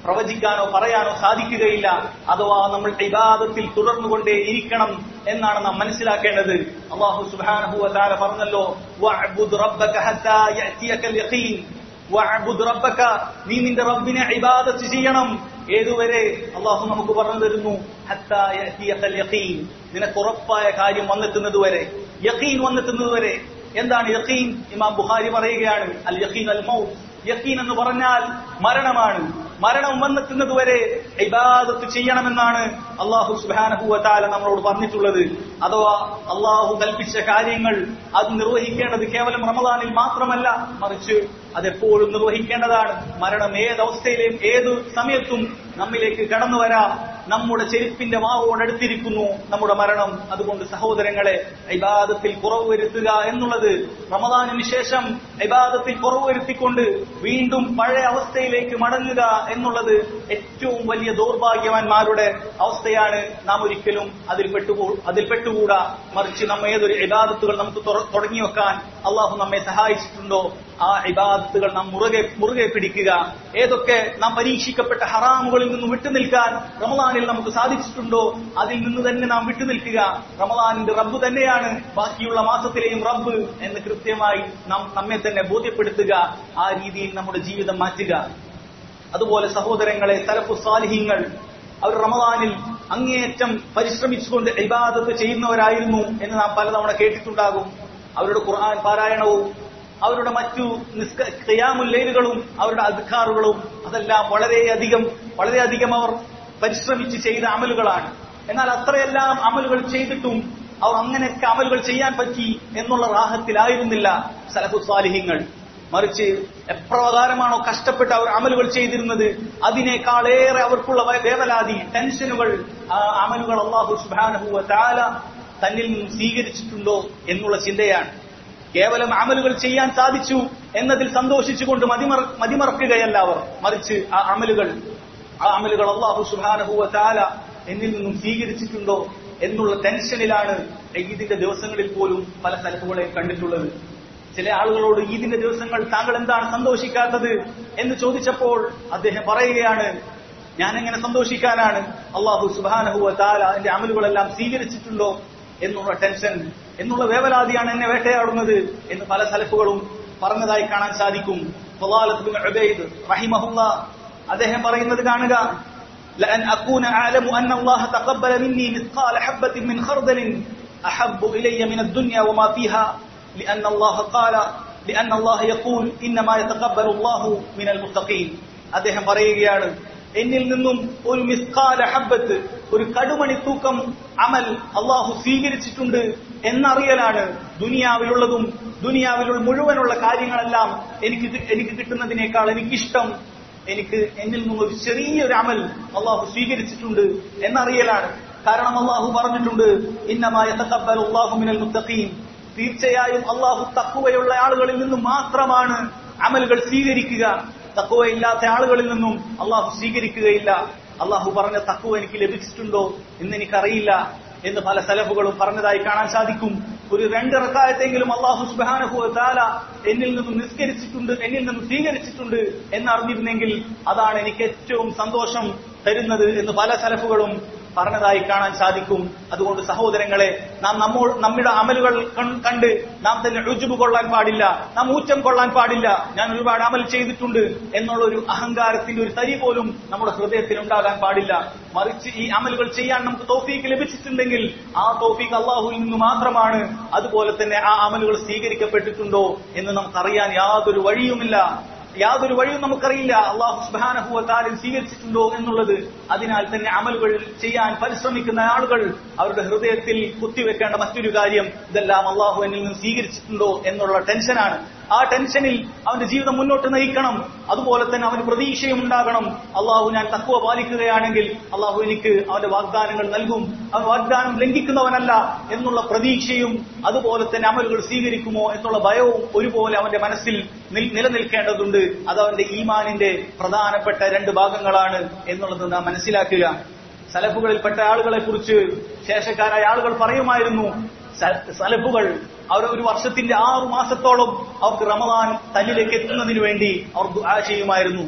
പ്രവചിക്കാനോ പറയാനോ സാധിക്കുകയില്ല അഥവാ നമ്മൾ ഇബാദത്തിൽ തുടർന്നുകൊണ്ടേ ഇരിക്കണം എന്നാണ് നാം മനസ്സിലാക്കേണ്ടത് അള്ളാഹു സുബ്ഹാനഹു വതആല പറഞ്ഞല്ലോ വഅബ്ദുദ് റബ്ബക ഹത്താ യഅതിയകൽ യഖീൻ വഅബ്ദുദ് റബ്ബക നീ നിന്റെ റബ്ബിനെ ഇബാദത്ത് ചെയ്യണം ഏതുവരെ അള്ളാഹു നമുക്ക് പറഞ്ഞു തരുന്നു ഹത്താ യഅതിയകൽ യഖീൻ നിനക്ക് ഉറപ്പായ കാര്യം വന്നെത്തുന്നത് വരെ യഖീൻ വന്നെത്തുന്നത് വരെ എന്താണ് യഖീൻ ഇമാം ബുഖാരി പറയുകയാണ് അൽ യഖീൻ അൽ മൗത്ത് യഖീൻ എന്ന് പറഞ്ഞാൽ മരണമാണ് മരണം വന്നെത്തുന്നത് വരെ ഇബാദത്ത് ചെയ്യണമെന്നാണ് അള്ളാഹു സുബാനഹു വതാല നമ്മളോട് പറഞ്ഞിട്ടുള്ളത് അഥവാ അള്ളാഹു കൽപ്പിച്ച കാര്യങ്ങൾ അത് നിർവഹിക്കേണ്ടത് കേവലം റമദാനിൽ മാത്രമല്ല മറിച്ച് അതെപ്പോഴും നിർവഹിക്കേണ്ടതാണ് മരണം ഏതവസ്ഥയിലെയും ഏത് സമയത്തും നമ്മിലേക്ക് കടന്നു വരാം നമ്മുടെ ചെരുപ്പിന്റെ മാവോടടുത്തിരിക്കുന്നു നമ്മുടെ മരണം അതുകൊണ്ട് സഹോദരങ്ങളെ ഇബാദത്തിൽ കുറവ് വരുത്തുക എന്നുള്ളത് റമദാനിന് ശേഷം ഇബാദത്തിൽ കുറവ് വരുത്തിക്കൊണ്ട് വീണ്ടും പഴയ അവസ്ഥയിലേക്ക് മടങ്ങുക എന്നുള്ളത് ഏറ്റവും വലിയ ദൗർഭാഗ്യവാന്മാരുടെ അവസ്ഥയാണ് നാം ഒരിക്കലും അതിൽ പെട്ടുപോ അതിൽ പെട്ടുകൂടാ മറിച്ച് നമ്മ ഏതൊരു ഇബാദത്തുകൾ നമുക്ക് തുറ- തുടങ്ങി വെക്കാൻ അള്ളാഹു നമ്മെ സഹായിച്ചിട്ടുണ്ടോ ആ ഇബാദത്തുകൾ നാം മുറുകെ മുറുകെ പിടിക്കുക ഏതൊക്കെ നാം പരീക്ഷിക്കപ്പെട്ട ഹറാമുകളിൽ നിന്ന് വിട്ടുനിൽക്കാൻ റമദാനിൽ നമുക്ക് സാധിച്ചിട്ടുണ്ടോ അതിൽ നിന്ന് തന്നെ നാം വിട്ടുനിൽക്കുക റമദാനിന്റെ റബ്ബ് തന്നെയാണ് ബാക്കിയുള്ള മാസത്തിലെയും റബ്ബ് എന്ന് കൃത്യമായി നാം നമ്മെ തന്നെ ബോധ്യപ്പെടുത്തുക ആ രീതിയിൽ നമ്മുടെ ജീവിതം മാറ്റുക അതുപോലെ സഹോദരങ്ങളെ സലഫു സാലിഹ്യങ്ങൾ അവർ റമദാനിൽ അങ്ങേയറ്റം പരിശ്രമിച്ചുകൊണ്ട് ഇബാദത്ത് ചെയ്യുന്നവരായിരുന്നു എന്ന് നാം പലതവണ കേട്ടിട്ടുണ്ടാകും അവരുടെ ഖുർആൻ പാരായണവും അവരുടെ മറ്റു നിസ്ക ഖിയാമുല്ലൈലുകളും അവരുടെ അധികാറുകളും അതെല്ലാം വളരെയധികം വളരെയധികം അവർ പരിശ്രമിച്ച് ചെയ്ത അമലുകളാണ് എന്നാൽ അത്രയെല്ലാം അമലുകൾ ചെയ്തിട്ടും അവർ അങ്ങനെയൊക്കെ അമലുകൾ ചെയ്യാൻ പറ്റി എന്നുള്ള റാഹത്തിലായിരുന്നില്ല സലഫു സാലിഹ്യങ്ങൾ മറിച്ച് എപ്രകാരമാണോ കഷ്ടപ്പെട്ട് അവർ അമലുകൾ ചെയ്തിരുന്നത് അതിനേക്കാളേറെ അവർക്കുള്ള വേ- വേവലാതി ടെൻഷനുകൾ ആ അമലുകൾ അള്ളാഹു സുബാനഹുവ താല തന്നിൽ നിന്നും സ്വീകരിച്ചിട്ടുണ്ടോ എന്നുള്ള ചിന്തയാണ് കേവലം അമലുകൾ ചെയ്യാൻ സാധിച്ചു എന്നതിൽ സന്തോഷിച്ചുകൊണ്ട് മതിമറ മതിമറക്കുകയല്ല അവർ മറിച്ച് ആ അമലുകൾ ആ അമലുകൾ അള്ളാഹു സുബാനഹുവ താല എന്നിൽ നിന്നും സ്വീകരിച്ചിട്ടുണ്ടോ എന്നുള്ള ടെൻഷനിലാണ് ഈദിന്റെ ദിവസങ്ങളിൽ പോലും പല സ്ഥലത്തുകളെയും കണ്ടിട്ടുള്ളത് ചില ആളുകളോട് ഈദിന്റെ ദിവസങ്ങൾ താങ്കൾ എന്താണ് സന്തോഷിക്കാത്തത് എന്ന് ചോദിച്ചപ്പോൾ അദ്ദേഹം പറയുകയാണ് ഞാൻ എങ്ങനെ സന്തോഷിക്കാനാണ് അള്ളാഹു സുബാനഹുവ താല എന്റെ അമലുകളെല്ലാം സ്വീകരിച്ചിട്ടുണ്ടോ എന്നുള്ള ടെൻഷൻ എന്നുള്ള വേവലാതിയാണ് എന്നെ വേട്ടയാടുന്നത് എന്ന് പല സലഫുകളും പറഞ്ഞതായി കാണാൻ സാധിക്കും ഫളാലത്ത് ബിൻ ഉബൈദ് റഹിമഹുല്ല അദ്ദേഹം പറയുന്നത് കാണുക لأن أكون أعلم أن الله تقبل مني مثقال حبة من خردل أحب إلي من الدنيا وما فيها لأن الله قال لأن الله يقول إنما يتقبل الله من المتقين അദ്ദേഹം പറയുകയാണ് എന്നിൽ നിന്നും ഒരു മിസ്കാല ഹബ്ബത്ത് ഒരു കടുമണി തൂക്കം അമൽ അള്ളാഹു സ്വീകരിച്ചിട്ടുണ്ട് എന്നറിയലാണ് ദുനിയാവിലുള്ളതും ദുനിയാവിലുള്ള മുഴുവനുള്ള കാര്യങ്ങളെല്ലാം എനിക്ക് കി- എനിക്ക് കിട്ടുന്നതിനേക്കാൾ എനിക്കിഷ്ടം എനിക്ക് എന്നിൽ നിന്നും ഒരു ചെറിയൊരു അമൽ അള്ളാഹു സ്വീകരിച്ചിട്ടുണ്ട് എന്നറിയലാണ് കാരണം അള്ളാഹു പറഞ്ഞിട്ടുണ്ട് ഇന്നമായ അള്ളാഹു മിനൽ മുത്തഖീൻ തീർച്ചയായും അള്ളാഹു തക്കുവയുള്ള ആളുകളിൽ നിന്നും മാത്രമാണ് അമലുകൾ സ്വീകരിക്കുക തക്കുവയില്ലാത്ത ആളുകളിൽ നിന്നും അള്ളാഹു സ്വീകരിക്കുകയില്ല അള്ളാഹു പറഞ്ഞ തക്കുവ എനിക്ക് ലഭിച്ചിട്ടുണ്ടോ എന്ന് എനിക്കറിയില്ല എന്ന് പല സലഫുകളും പറഞ്ഞതായി കാണാൻ സാധിക്കും ഒരു രണ്ട് റക്കായത്തെങ്കിലും അള്ളാഹു സുബാനഹു താല എന്നിൽ നിന്നും നിസ്കരിച്ചിട്ടുണ്ട് എന്നിൽ നിന്നും സ്വീകരിച്ചിട്ടുണ്ട് എന്നറിഞ്ഞിരുന്നെങ്കിൽ അതാണ് എനിക്ക് ഏറ്റവും സന്തോഷം തരുന്നത് എന്ന് പല സലഫുകളും പറഞ്ഞതായി കാണാൻ സാധിക്കും അതുകൊണ്ട് സഹോദരങ്ങളെ നാം നമ്മോ നമ്മുടെ അമലുകൾ കൺ- കണ്ട് നാം തന്നെ രുചുബ് കൊള്ളാൻ പാടില്ല നാം ഊറ്റം കൊള്ളാൻ പാടില്ല ഞാൻ ഒരുപാട് അമൽ ചെയ്തിട്ടുണ്ട് എന്നുള്ള ഒരു അഹങ്കാരത്തിന്റെ ഒരു തരി പോലും നമ്മുടെ ഹൃദയത്തിൽ ഉണ്ടാകാൻ പാടില്ല മറിച്ച് ഈ അമലുകൾ ചെയ്യാൻ നമുക്ക് തോഫീക്ക് ലഭിച്ചിട്ടുണ്ടെങ്കിൽ ആ തോഫീക്ക് അള്ളാഹുവിൽ നിന്ന് മാത്രമാണ് അതുപോലെ തന്നെ ആ അമലുകൾ സ്വീകരിക്കപ്പെട്ടിട്ടുണ്ടോ എന്ന് നമുക്കറിയാൻ യാതൊരു വഴിയുമില്ല യാതൊരു വഴിയും നമുക്കറിയില്ല അള്ളാഹു സുബാനഹുവ താരം സ്വീകരിച്ചിട്ടുണ്ടോ എന്നുള്ളത് അതിനാൽ തന്നെ അമലുകൾ ചെയ്യാൻ പരിശ്രമിക്കുന്ന ആളുകൾ അവരുടെ ഹൃദയത്തിൽ കുത്തിവെക്കേണ്ട മറ്റൊരു കാര്യം ഇതെല്ലാം അള്ളാഹു എന്നിൽ നിന്ന് സ്വീകരിച്ചിട്ടുണ്ടോ എന്നുള്ള ടെൻഷനാണ് ആ ടെൻഷനിൽ അവന്റെ ജീവിതം മുന്നോട്ട് നയിക്കണം അതുപോലെ തന്നെ അവന് പ്രതീക്ഷയും ഉണ്ടാകണം അള്ളാഹു ഞാൻ തക്കുവ പാലിക്കുകയാണെങ്കിൽ അള്ളാഹു എനിക്ക് അവന്റെ വാഗ്ദാനങ്ങൾ നൽകും അവൻ വാഗ്ദാനം ലംഘിക്കുന്നവനല്ല എന്നുള്ള പ്രതീക്ഷയും അതുപോലെ തന്നെ അമലുകൾ സ്വീകരിക്കുമോ എന്നുള്ള ഭയവും ഒരുപോലെ അവന്റെ മനസ്സിൽ നിൽ- നിലനിൽക്കേണ്ടതുണ്ട് അത് അവന്റെ ഈമാനിന്റെ പ്രധാനപ്പെട്ട രണ്ട് ഭാഗങ്ങളാണ് എന്നുള്ളത് നാം മനസ്സിലാക്കുക സലഫുകളിൽപ്പെട്ട ആളുകളെ കുറിച്ച് ശേഷക്കാരായ ആളുകൾ പറയുമായിരുന്നു സ- സലഫുകൾ അവർ ഒരു വർഷത്തിന്റെ ആറു മാസത്തോളം അവർക്ക് റമദാൻ തന്നിലേക്ക് എത്തുന്നതിന് വേണ്ടി അവർ ദുആ ചെയ്യുമായിരുന്നു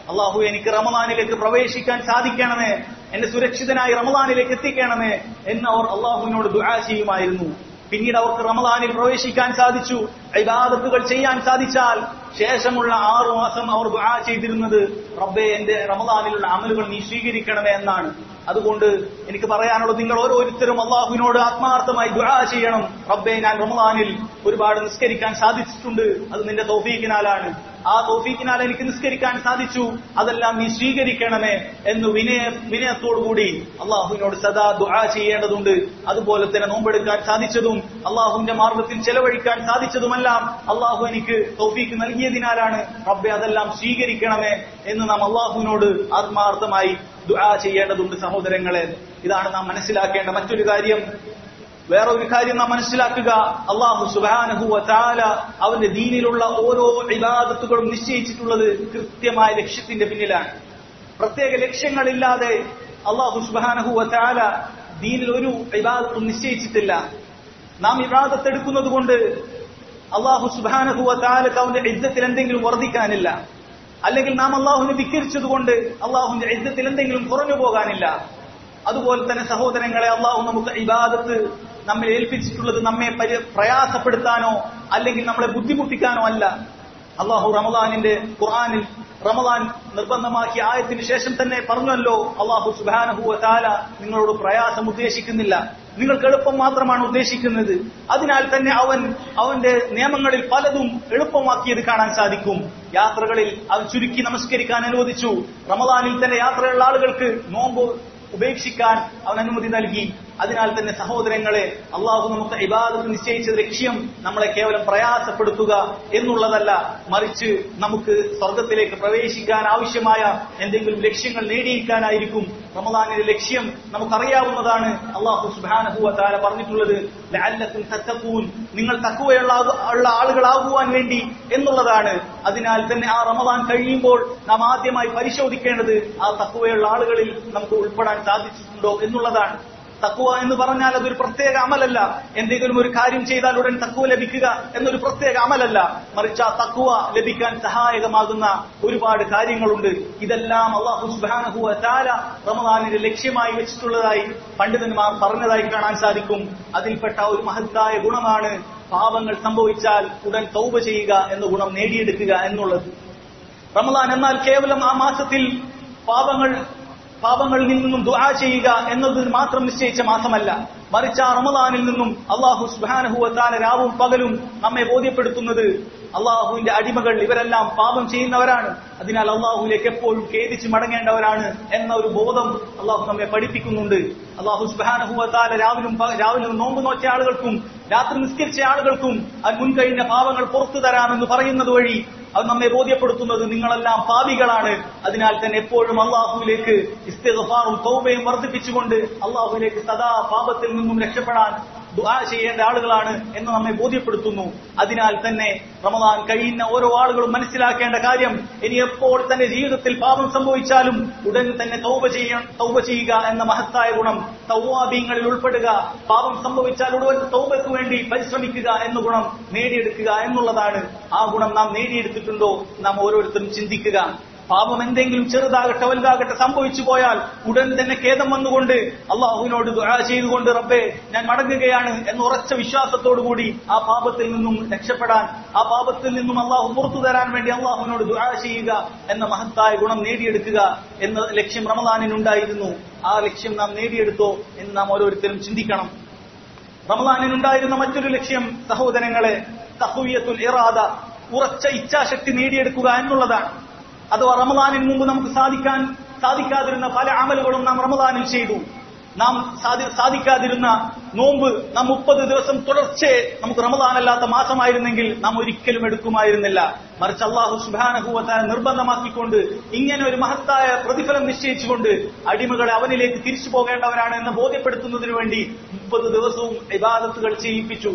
അള്ളാഹു എനിക്ക് റമദാനിലേക്ക് പ്രവേശിക്കാൻ സാധിക്കണമേ എന്നെ സുരക്ഷിതനായി റമദാനിലേക്ക് എത്തിക്കണമേ എന്ന് അവർ അള്ളാഹുവിനോട് ദുആ ചെയ്യുമായിരുന്നു പിന്നീട് അവർക്ക് റമദാനിൽ പ്രവേശിക്കാൻ സാധിച്ചു ഇബാദത്തുകൾ ചെയ്യാൻ സാധിച്ചാൽ ശേഷമുള്ള ആറു മാസം അവർ ദുആ ചെയ്തിരുന്നത് റബ്ബെ എന്റെ റമദാനിലുള്ള അമലുകൾ നീ സ്വീകരിക്കണമേ എന്നാണ് അതുകൊണ്ട് എനിക്ക് പറയാനുള്ളത് നിങ്ങൾ ഓരോരുത്തരും അള്ളാഹുവിനോട് ആത്മാർത്ഥമായി ദുആ ചെയ്യണം റബ്ബെ ഞാൻ റമദാനിൽ ഒരുപാട് നിസ്കരിക്കാൻ സാധിച്ചിട്ടുണ്ട് അത് നിന്റെ തൗഫീക്കിനാലാണ് ആ തൗഫീക്കിനാൽ എനിക്ക് നിസ്കരിക്കാൻ സാധിച്ചു അതെല്ലാം നീ സ്വീകരിക്കണമേ എന്ന് വിനയ വിനയത്തോടുകൂടി അള്ളാഹുവിനോട് സദാ ദുആ ചെയ്യേണ്ടതുണ്ട് അതുപോലെ തന്നെ നോമ്പെടുക്കാൻ സാധിച്ചതും അള്ളാഹുവിന്റെ മാർഗത്തിൽ ചെലവഴിക്കാൻ സാധിച്ചതുമെല്ലാം അള്ളാഹു എനിക്ക് തൗഫീക്ക് നൽകിയതിനാലാണ് റബ്ബെ അതെല്ലാം സ്വീകരിക്കണമേ എന്ന് നാം അള്ളാഹുവിനോട് ആത്മാർത്ഥമായി ദുആ ചെയ്യേണ്ടതുണ്ട് സഹോദരങ്ങളെ ഇതാണ് നാം മനസ്സിലാക്കേണ്ട മറ്റൊരു കാര്യം വേറെ ഒരു കാര്യം നാം മനസ്സിലാക്കുക അള്ളാഹു സുബാനഹുവ താല അവന്റെ ദീനിലുള്ള ഓരോ ഇബാദത്തുകളും നിശ്ചയിച്ചിട്ടുള്ളത് കൃത്യമായ ലക്ഷ്യത്തിന്റെ പിന്നിലാണ് പ്രത്യേക ലക്ഷ്യങ്ങളില്ലാതെ അള്ളാഹു സുബാനഹുവ താല ദീനിൽ ഒരു ഇബാദത്തും നിശ്ചയിച്ചിട്ടില്ല നാം ഇബാദത്ത് എടുക്കുന്നത് കൊണ്ട് അള്ളാഹു സുബാനഹുവ താലക്ക് അവന്റെ യുദ്ധത്തിൽ എന്തെങ്കിലും വർദ്ധിക്കാനില്ല അല്ലെങ്കിൽ നാം അള്ളാഹുവിനെ ധിക്കരിച്ചതുകൊണ്ട് അള്ളാഹുവിന്റെ യുദ്ധത്തിൽ എന്തെങ്കിലും കുറഞ്ഞു പോകാനില്ല അതുപോലെ തന്നെ സഹോദരങ്ങളെ അള്ളാഹു നമുക്ക് ഇബാദത്ത് നമ്മെ ഏൽപ്പിച്ചിട്ടുള്ളത് നമ്മെ പരി പ്രയാസപ്പെടുത്താനോ അല്ലെങ്കിൽ നമ്മളെ ബുദ്ധിമുട്ടിക്കാനോ അല്ല അള്ളാഹു റമദാനിന്റെ ഖുർആാനിൽ റമദാൻ നിർബന്ധമാക്കിയ ആയത്തിന് ശേഷം തന്നെ പറഞ്ഞല്ലോ അള്ളാഹു സുബാനഹുവ താല നിങ്ങളോട് പ്രയാസം ഉദ്ദേശിക്കുന്നില്ല നിങ്ങൾക്ക് എളുപ്പം മാത്രമാണ് ഉദ്ദേശിക്കുന്നത് അതിനാൽ തന്നെ അവൻ അവന്റെ നിയമങ്ങളിൽ പലതും എളുപ്പമാക്കിയത് കാണാൻ സാധിക്കും യാത്രകളിൽ അവൻ ചുരുക്കി നമസ്കരിക്കാൻ അനുവദിച്ചു റമദാനിൽ തന്നെ യാത്രയുള്ള ആളുകൾക്ക് നോമ്പ് ഉപേക്ഷിക്കാൻ അവൻ അനുമതി നൽകി അതിനാൽ തന്നെ സഹോദരങ്ങളെ അള്ളാഹു നമുക്ക് ഇബാദത്ത് നിശ്ചയിച്ച ലക്ഷ്യം നമ്മളെ കേവലം പ്രയാസപ്പെടുത്തുക എന്നുള്ളതല്ല മറിച്ച് നമുക്ക് സ്വർഗത്തിലേക്ക് പ്രവേശിക്കാൻ ആവശ്യമായ എന്തെങ്കിലും ലക്ഷ്യങ്ങൾ നേടിയിരിക്കാനായിരിക്കും റമദാനിന്റെ ലക്ഷ്യം നമുക്കറിയാവുന്നതാണ് അള്ളാഹു സുബാനഹുവ താര പറഞ്ഞിട്ടുള്ളത് ലഅല്ലക്കും തത്തക്കൂൻ നിങ്ങൾ തക്കുവയുള്ള ഉള്ള ആളുകളാകുവാൻ വേണ്ടി എന്നുള്ളതാണ് അതിനാൽ തന്നെ ആ റമദാൻ കഴിയുമ്പോൾ നാം ആദ്യമായി പരിശോധിക്കേണ്ടത് ആ തക്കുവയുള്ള ആളുകളിൽ നമുക്ക് ഉൾപ്പെടാൻ സാധിച്ചിട്ടുണ്ടോ എന്നുള്ളതാണ് തക്കുവ എന്ന് പറഞ്ഞാൽ അതൊരു പ്രത്യേക അമലല്ല എന്തെങ്കിലും ഒരു കാര്യം ചെയ്താൽ ഉടൻ തക്കുവ ലഭിക്കുക എന്നൊരു പ്രത്യേക അമലല്ല മറിച്ച് ആ തക്കുവ ലഭിക്കാൻ സഹായകമാകുന്ന ഒരുപാട് കാര്യങ്ങളുണ്ട് ഇതെല്ലാം അള്ളാഹു സുബാനഹുവ താല റമദാനിന്റെ ലക്ഷ്യമായി വെച്ചിട്ടുള്ളതായി പണ്ഡിതന്മാർ പറഞ്ഞതായി കാണാൻ സാധിക്കും അതിൽപ്പെട്ട ഒരു മഹത്തായ ഗുണമാണ് പാപങ്ങൾ സംഭവിച്ചാൽ ഉടൻ തൗബ ചെയ്യുക എന്ന ഗുണം നേടിയെടുക്കുക എന്നുള്ളത് റമദാൻ എന്നാൽ കേവലം ആ മാസത്തിൽ പാപങ്ങൾ പാപങ്ങളിൽ നിന്നും ദുആ ചെയ്യുക എന്നതിന് മാത്രം നിശ്ചയിച്ച മാസമല്ല മറിച്ച് ആ റമദാനിൽ നിന്നും അള്ളാഹു സുബാനഹുവത്താന രാവും പകലും നമ്മെ ബോധ്യപ്പെടുത്തുന്നത് അള്ളാഹുവിന്റെ അടിമകൾ ഇവരെല്ലാം പാപം ചെയ്യുന്നവരാണ് അതിനാൽ അള്ളാഹുവിലേക്ക് എപ്പോഴും ഖേദിച്ച് മടങ്ങേണ്ടവരാണ് എന്ന ഒരു ബോധം അള്ളാഹു നമ്മെ പഠിപ്പിക്കുന്നുണ്ട് അള്ളാഹു സുബാനഹുവത്താല രാവിലും രാവിലെ നോമ്പ് നോച്ച ആളുകൾക്കും രാത്രി നിസ്കരിച്ച ആളുകൾക്കും അത് മുൻകഴിഞ്ഞ പാപങ്ങൾ പുറത്തു തരാമെന്ന് പറയുന്നത് വഴി അത് നമ്മെ ബോധ്യപ്പെടുത്തുന്നത് നിങ്ങളെല്ലാം പാപികളാണ് അതിനാൽ തന്നെ എപ്പോഴും അള്ളാഹുവിലേക്ക് ഇസ്തിഗ്ഫാറും തൗബയും വർദ്ധിപ്പിച്ചുകൊണ്ട് അള്ളാഹുവിലേക്ക് സദാ പാപത്തിൽ നിന്നും രക്ഷപ്പെടാൻ ദുആ ചെയ്യേണ്ട ആളുകളാണ് എന്ന് നമ്മെ ബോധ്യപ്പെടുത്തുന്നു അതിനാൽ തന്നെ റമദാൻ കഴിയുന്ന ഓരോ ആളുകളും മനസ്സിലാക്കേണ്ട കാര്യം ഇനി എപ്പോൾ തന്റെ ജീവിതത്തിൽ പാപം സംഭവിച്ചാലും ഉടൻ തന്നെ തൗബ ചെയ്യ തൗബ ചെയ്യുക എന്ന മഹത്തായ ഗുണം തൗവാബീങ്ങളിൽ ഉൾപ്പെടുക പാപം സംഭവിച്ചാൽ ഉടൻ തൗബയ്ക്ക് വേണ്ടി പരിശ്രമിക്കുക എന്ന ഗുണം നേടിയെടുക്കുക എന്നുള്ളതാണ് ആ ഗുണം നാം നേടിയെടുത്തിട്ടുണ്ടോ നാം ഓരോരുത്തരും ചിന്തിക്കുക പാപം എന്തെങ്കിലും ചെറുതാകട്ടെ വലുതാകട്ടെ സംഭവിച്ചു പോയാൽ ഉടൻ തന്നെ ഖേദം വന്നുകൊണ്ട് അള്ളാഹുവിനോട് ദുആ ചെയ്തുകൊണ്ട് റബ്ബേ ഞാൻ മടങ്ങുകയാണ് എന്ന ഉറച്ച വിശ്വാസത്തോടുകൂടി ആ പാപത്തിൽ നിന്നും രക്ഷപ്പെടാൻ ആ പാപത്തിൽ നിന്നും അള്ളാഹു പുറത്തു തരാൻ വേണ്ടി അള്ളാഹുവിനോട് ദുആ ചെയ്യുക എന്ന മഹത്തായ ഗുണം നേടിയെടുക്കുക എന്ന ലക്ഷ്യം റമദാനിനുണ്ടായിരുന്നു ആ ലക്ഷ്യം നാം നേടിയെടുത്തോ എന്ന് നാം ഓരോരുത്തരും ചിന്തിക്കണം റമദാനിനുണ്ടായിരുന്ന മറ്റൊരു ലക്ഷ്യം സഹോദരങ്ങളെ തഹുയത്തുൽ ഇറാദ ഉറച്ച ഇച്ഛാശക്തി നേടിയെടുക്കുക എന്നുള്ളതാണ് അഥവാ റമദാനിന് മുമ്പ് നമുക്ക് സാധിക്കാൻ സാധിക്കാതിരുന്ന പല അമലുകളും നാം റമദാനിൽ ചെയ്തു നാം സാധിക്കാതിരുന്ന നോമ്പ് നാം മുപ്പത് ദിവസം തുടർച്ചയെ നമുക്ക് റമദാനല്ലാത്ത മാസമായിരുന്നെങ്കിൽ നാം ഒരിക്കലും എടുക്കുമായിരുന്നില്ല മറിച്ച് അള്ളാഹു സുബാനഹുവത്താൻ നിർബന്ധമാക്കിക്കൊണ്ട് ഇങ്ങനെ ഒരു മഹത്തായ പ്രതിഫലം നിശ്ചയിച്ചുകൊണ്ട് അടിമകളെ അവനിലേക്ക് തിരിച്ചു പോകേണ്ടവരാണ് എന്ന് ബോധ്യപ്പെടുത്തുന്നതിനു വേണ്ടി മുപ്പത് ദിവസവും ഇബാദത്തുകൾ ചെയ്യിപ്പിച്ചു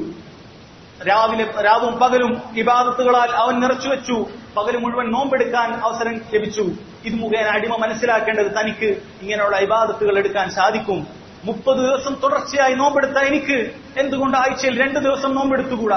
രാവിലെ രാവും പകലും ഇബാദത്തുകളാൽ അവൻ നിറച്ചുവെച്ചു പകൽ മുഴുവൻ നോമ്പെടുക്കാൻ അവസരം ലഭിച്ചു ഇത് മുഖേന അടിമ മനസ്സിലാക്കേണ്ടത് തനിക്ക് ഇങ്ങനെയുള്ള ഇബാദത്തുകൾ എടുക്കാൻ സാധിക്കും മുപ്പത് ദിവസം തുടർച്ചയായി നോമ്പെടുത്ത എനിക്ക് എന്തുകൊണ്ട് ആഴ്ചയിൽ രണ്ട് ദിവസം നോമ്പെടുത്തുകൂടാ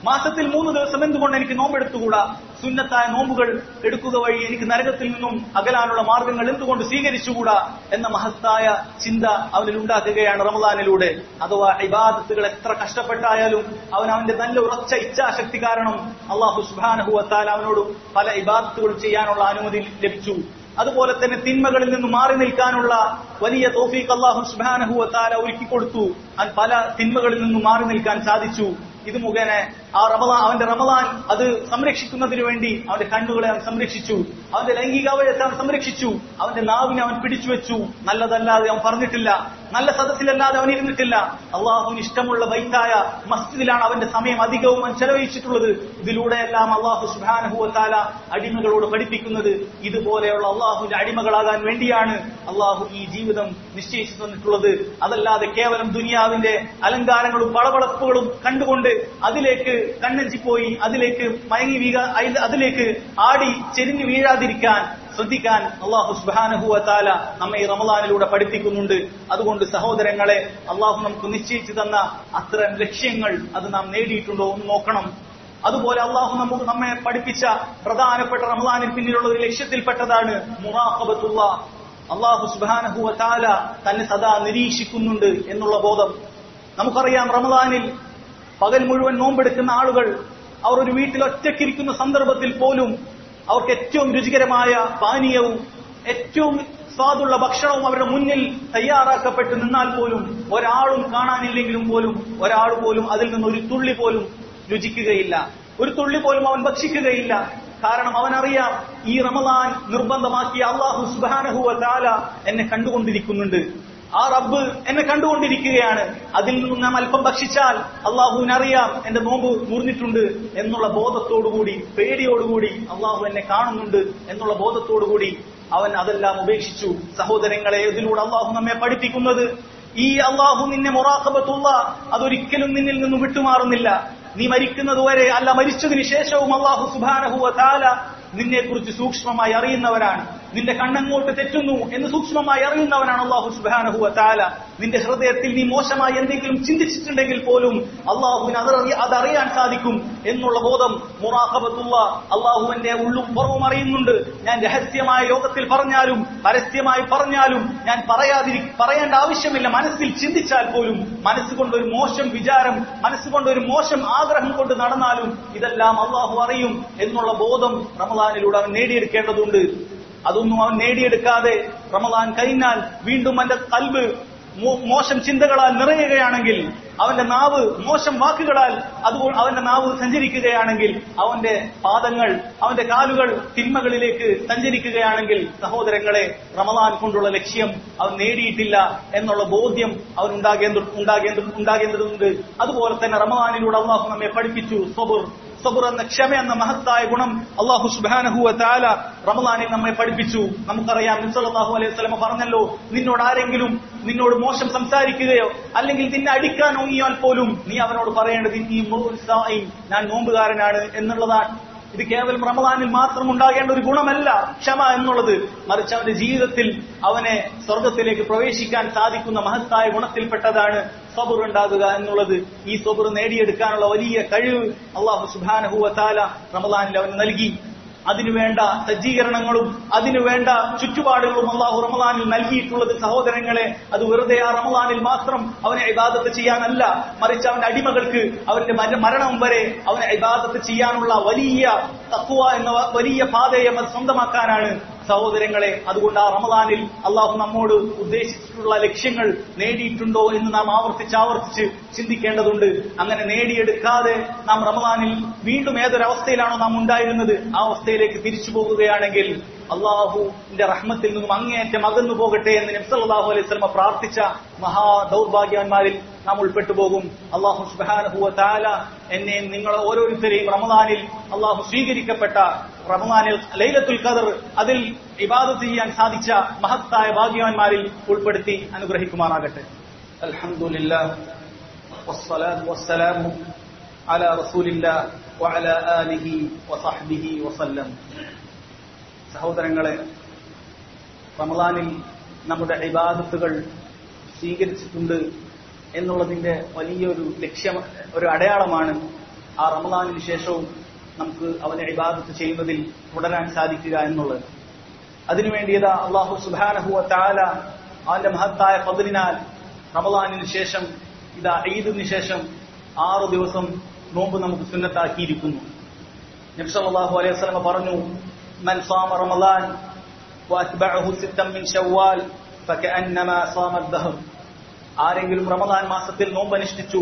മാസത്തിൽ മൂന്ന് ദിവസം എന്തുകൊണ്ട് എനിക്ക് നോമ്പെടുത്തുകൂടാ സുന്നത്തായ നോമ്പുകൾ എടുക്കുക വഴി എനിക്ക് നരകത്തിൽ നിന്നും അകലാനുള്ള മാർഗങ്ങൾ എന്തുകൊണ്ട് സ്വീകരിച്ചുകൂടാ എന്ന മഹത്തായ ചിന്ത അവനിൽ ഉണ്ടാക്കുകയാണ് റമദാനിലൂടെ അഥവാ ഇബാദത്തുകൾ എത്ര കഷ്ടപ്പെട്ടായാലും അവൻ അവന്റെ നല്ല ഉറച്ച ഇച്ഛാശക്തി കാരണം അള്ളാഹു സുബാനഹുവത്താൽ അവനോട് പല ഇബാദത്തുകളും ചെയ്യാനുള്ള അനുമതി ലഭിച്ചു അതുപോലെ തന്നെ തിന്മകളിൽ നിന്ന് മാറി നിൽക്കാനുള്ള വലിയ തോഫീഖ് അള്ളാഹു സുബാനഹുവത്താല ഒരുക്കി കൊടുത്തു പല തിന്മകളിൽ നിന്നും മാറി നിൽക്കാൻ സാധിച്ചു ഇത് മുഖേന ആ റമദാൻ അവന്റെ റമദാൻ അത് സംരക്ഷിക്കുന്നതിന് വേണ്ടി അവന്റെ കണ്ണുകളെ അവൻ സംരക്ഷിച്ചു അവന്റെ ലൈംഗിക അവയവത്തെ അവൻ സംരക്ഷിച്ചു അവന്റെ നാവിനെ അവൻ പിടിച്ചു വെച്ചു നല്ലതല്ലാതെ അവൻ പറഞ്ഞിട്ടില്ല നല്ല സദസ്സിലല്ലാതെ അവൻ ഇരുന്നിട്ടില്ല അള്ളാഹുവിന് ഇഷ്ടമുള്ള ബൈത്തായ മസ്ജിദിലാണ് അവന്റെ സമയം അധികവും അവൻ ചെലവഴിച്ചിട്ടുള്ളത് ഇതിലൂടെയെല്ലാം അള്ളാഹു സുബാനഹുവത്താല അടിമകളോട് പഠിപ്പിക്കുന്നത് ഇതുപോലെയുള്ള അള്ളാഹുവിന്റെ അടിമകളാകാൻ വേണ്ടിയാണ് അള്ളാഹു ഈ ജീവിതം നിശ്ചയിച്ചു തന്നിട്ടുള്ളത് അതല്ലാതെ കേവലം ദുനിയാവിന്റെ അലങ്കാരങ്ങളും പളവളപ്പുകളും കണ്ടുകൊണ്ട് അതിലേക്ക് കണ്ണഞ്ചിപ്പോയി അതിലേക്ക് മയങ്ങി വീഴ അതിലേക്ക് ആടി ചെരിഞ്ഞു വീഴാതിരിക്കാൻ ശ്രദ്ധിക്കാൻ അള്ളാഹു സുബാനഹുവത്താല നമ്മെ ഈ റമദാനിലൂടെ പഠിപ്പിക്കുന്നുണ്ട് അതുകൊണ്ട് സഹോദരങ്ങളെ അള്ളാഹു നമുക്ക് നിശ്ചയിച്ചു തന്ന അത്തരം ലക്ഷ്യങ്ങൾ അത് നാം നേടിയിട്ടുണ്ടോ എന്ന് നോക്കണം അതുപോലെ അള്ളാഹു നമുക്ക് നമ്മെ പഠിപ്പിച്ച പ്രധാനപ്പെട്ട റമദാനിൽ പിന്നിലുള്ള ഒരു ലക്ഷ്യത്തിൽപ്പെട്ടതാണ് മുറാഖബത്തുള്ള അള്ളാഹു സുബാനഹുവത്താല തന്നെ സദാ നിരീക്ഷിക്കുന്നുണ്ട് എന്നുള്ള ബോധം നമുക്കറിയാം റമദാനിൽ പകൽ മുഴുവൻ നോമ്പെടുക്കുന്ന ആളുകൾ അവർ ഒരു വീട്ടിൽ ഒറ്റയ്ക്കിരിക്കുന്ന സന്ദർഭത്തിൽ പോലും അവർക്ക് ഏറ്റവും രുചികരമായ പാനീയവും ഏറ്റവും സ്വാദുള്ള ഭക്ഷണവും അവരുടെ മുന്നിൽ തയ്യാറാക്കപ്പെട്ട് നിന്നാൽ പോലും ഒരാളും കാണാനില്ലെങ്കിലും പോലും ഒരാൾ പോലും അതിൽ നിന്ന് ഒരു തുള്ളി പോലും രുചിക്കുകയില്ല ഒരു തുള്ളി പോലും അവൻ ഭക്ഷിക്കുകയില്ല കാരണം അവനറിയാം ഈ റമദാൻ നിർബന്ധമാക്കിയ അള്ളാഹു സുബാനഹുവ താല എന്നെ കണ്ടുകൊണ്ടിരിക്കുന്നുണ്ട് ആ റബ്ബ് എന്നെ കണ്ടുകൊണ്ടിരിക്കുകയാണ് അതിൽ നിന്നും നാം അല്പം ഭക്ഷിച്ചാൽ അള്ളാഹുവിനറിയാം എന്റെ നോമ്പ് മുറിഞ്ഞിട്ടുണ്ട് എന്നുള്ള ബോധത്തോടുകൂടി പേടിയോടുകൂടി അള്ളാഹു എന്നെ കാണുന്നുണ്ട് എന്നുള്ള ബോധത്തോടുകൂടി അവൻ അതെല്ലാം ഉപേക്ഷിച്ചു സഹോദരങ്ങളെ ഇതിലൂടെ അള്ളാഹു നമ്മെ പഠിപ്പിക്കുന്നത് ഈ അള്ളാഹു നിന്നെ മൊറാക്കബത്തുള്ള അതൊരിക്കലും നിന്നിൽ നിന്നും വിട്ടുമാറുന്നില്ല നീ മരിക്കുന്നതുവരെ അല്ല മരിച്ചതിന് ശേഷവും അള്ളാഹു സുബാനഹുവ താല നിന്നെ കുറിച്ച് സൂക്ഷ്മമായി അറിയുന്നവരാണ് നിന്റെ കണ്ണങ്ങോട്ട് തെറ്റുന്നു എന്ന് സൂക്ഷ്മമായി അറിയുന്നവനാണ് അള്ളാഹു സുബാനഹുവ താല നിന്റെ ഹൃദയത്തിൽ നീ മോശമായി എന്തെങ്കിലും ചിന്തിച്ചിട്ടുണ്ടെങ്കിൽ പോലും അള്ളാഹുവിന് അതറിയ അതറിയാൻ സാധിക്കും എന്നുള്ള ബോധം മുറാഖബത്തുള്ള അള്ളാഹുവിന്റെ ഉള്ളും പുറവും അറിയുന്നുണ്ട് ഞാൻ രഹസ്യമായ യോഗത്തിൽ പറഞ്ഞാലും പരസ്യമായി പറഞ്ഞാലും ഞാൻ പറയാതിരി പറയേണ്ട ആവശ്യമില്ല മനസ്സിൽ ചിന്തിച്ചാൽ പോലും മനസ്സുകൊണ്ട് ഒരു മോശം വിചാരം മനസ്സുകൊണ്ട് ഒരു മോശം ആഗ്രഹം കൊണ്ട് നടന്നാലും ഇതെല്ലാം അള്ളാഹു അറിയും എന്നുള്ള ബോധം റമദാനിലൂടെ അവൻ നേടിയെടുക്കേണ്ടതുണ്ട് അതൊന്നും അവൻ നേടിയെടുക്കാതെ റമദാൻ കഴിഞ്ഞാൽ വീണ്ടും അവന്റെ കൽബ് മോശം ചിന്തകളാൽ നിറയുകയാണെങ്കിൽ അവന്റെ നാവ് മോശം വാക്കുകളാൽ അതുകൊണ്ട് അവന്റെ നാവ് സഞ്ചരിക്കുകയാണെങ്കിൽ അവന്റെ പാദങ്ങൾ അവന്റെ കാലുകൾ തിന്മകളിലേക്ക് സഞ്ചരിക്കുകയാണെങ്കിൽ സഹോദരങ്ങളെ റമദാൻ കൊണ്ടുള്ള ലക്ഷ്യം അവൻ നേടിയിട്ടില്ല എന്നുള്ള ബോധ്യം അവൻ ഉണ്ടാകേണ്ട ഉണ്ടാകേണ്ട ഉണ്ടാകേണ്ടതുണ്ട് അതുപോലെ തന്നെ റമദാനിലൂടെ അള്ളാഹു നമ്മെ പഠിപ്പിച്ചു സബുർ സബുർ എന്ന ക്ഷമ എന്ന മഹത്തായ ഗുണം അള്ളാഹു സുബാനഹുവ താല റമദാനിൽ നമ്മെ പഠിപ്പിച്ചു നമുക്കറിയാം നിസ്സലാഹു അലൈഹി സ്വലമ പറഞ്ഞല്ലോ നിന്നോട് ആരെങ്കിലും നിന്നോട് മോശം സംസാരിക്കുകയോ അല്ലെങ്കിൽ നിന്നെ അടിക്കാൻ ഓങ്ങിയാൽ പോലും നീ അവനോട് പറയേണ്ടത് നീ ഞാൻ നോമ്പുകാരനാണ് എന്നുള്ളതാണ് ഇത് കേവലം റമദാനിൽ മാത്രം ഉണ്ടാകേണ്ട ഒരു ഗുണമല്ല ക്ഷമ എന്നുള്ളത് മറിച്ച് അവന്റെ ജീവിതത്തിൽ അവനെ സ്വർഗത്തിലേക്ക് പ്രവേശിക്കാൻ സാധിക്കുന്ന മഹത്തായ ഗുണത്തിൽപ്പെട്ടതാണ് സബുർ ഉണ്ടാകുക എന്നുള്ളത് ഈ സബുർ നേടിയെടുക്കാനുള്ള വലിയ കഴിവ് അള്ളാഹു സുബാനഹുവ താല റമദാനിൽ അവന് നൽകി അതിനുവേണ്ട സജ്ജീകരണങ്ങളും അതിനുവേണ്ട ചുറ്റുപാടുകളും അള്ളാഹു റമദാനിൽ നൽകിയിട്ടുള്ളത് സഹോദരങ്ങളെ അത് വെറുതെ ആ റമദാനിൽ മാത്രം അവനെ ഇബാദത്ത് ചെയ്യാനല്ല മറിച്ച് അവന്റെ അടിമകൾക്ക് അവന്റെ മരണം വരെ അവനെ ഇബാദത്ത് ചെയ്യാനുള്ള വലിയ തക്കുവ എന്ന വലിയ പാതയെ അത് സ്വന്തമാക്കാനാണ് സഹോദരങ്ങളെ അതുകൊണ്ട് ആ റമദാനിൽ അള്ളാഹു നമ്മോട് ഉദ്ദേശിച്ചിട്ടുള്ള ലക്ഷ്യങ്ങൾ നേടിയിട്ടുണ്ടോ എന്ന് നാം ആവർത്തിച്ച് ആവർത്തിച്ച് ചിന്തിക്കേണ്ടതുണ്ട് അങ്ങനെ നേടിയെടുക്കാതെ നാം റമദാനിൽ വീണ്ടും ഏതൊരവസ്ഥയിലാണോ നാം ഉണ്ടായിരുന്നത് ആ അവസ്ഥയിലേക്ക് തിരിച്ചു പോകുകയാണെങ്കിൽ അള്ളാഹുവിന്റെ റഹ്മത്തിൽ നിന്നും അങ്ങേയറ്റം അകന്നു പോകട്ടെ എന്ന് നബ്സല്ലാഹു അലൈഹി സ്വലമ പ്രാർത്ഥിച്ച മഹാ ദൗർഭാഗ്യവാന്മാരിൽ നാം ഉൾപ്പെട്ടു പോകും അള്ളാഹു സുബാനഹുവ താല എന്നെ നിങ്ങൾ ഓരോരുത്തരെയും റമദാനിൽ അള്ളാഹു സ്വീകരിക്കപ്പെട്ട റമദാനിൽ ലൈലത്തുൽ ഖദർ അതിൽ ഇബാദത്ത് ചെയ്യാൻ സാധിച്ച മഹത്തായ ഭാഗ്യവാന്മാരിൽ ഉൾപ്പെടുത്തി അനുഗ്രഹിക്കുമാറാകട്ടെ അൽഹംദുലില്ലാ والصلاة والسلام على رسول الله وعلى آله وصحبه وسلم സഹോദരങ്ങളെ റമദാനിൽ നമ്മുടെ ഇബാദത്തുകൾ സ്വീകരിച്ചിട്ടുണ്ട് എന്നുള്ളതിന്റെ വലിയൊരു ലക്ഷ്യം ഒരു അടയാളമാണ് ആ റമദാനിന് ശേഷവും നമുക്ക് അവനെ ഇബാദത്ത് ചെയ്യുന്നതിൽ തുടരാൻ സാധിക്കുക എന്നുള്ളത് അതിനുവേണ്ടിയതാ അള്ളാഹു സുബാനഹുവ താല അവന്റെ മഹത്തായ പതിനാൽ റമദാനിന് ശേഷം ഇതാ ഈദിന് ശേഷം ആറു ദിവസം നോമ്പ് നമുക്ക് സുന്നത്താക്കിയിരിക്കുന്നു നബ്സല്ലാഹു അലൈഹി വസല്ലമ പറഞ്ഞു മൻ സാമ റമദാൻ وأتبعه ستا من شوال فكأنما صام الدهر ആരെങ്കിലും റമദാൻ മാസത്തിൽ നോമ്പ് അനുഷ്ഠിച്ചു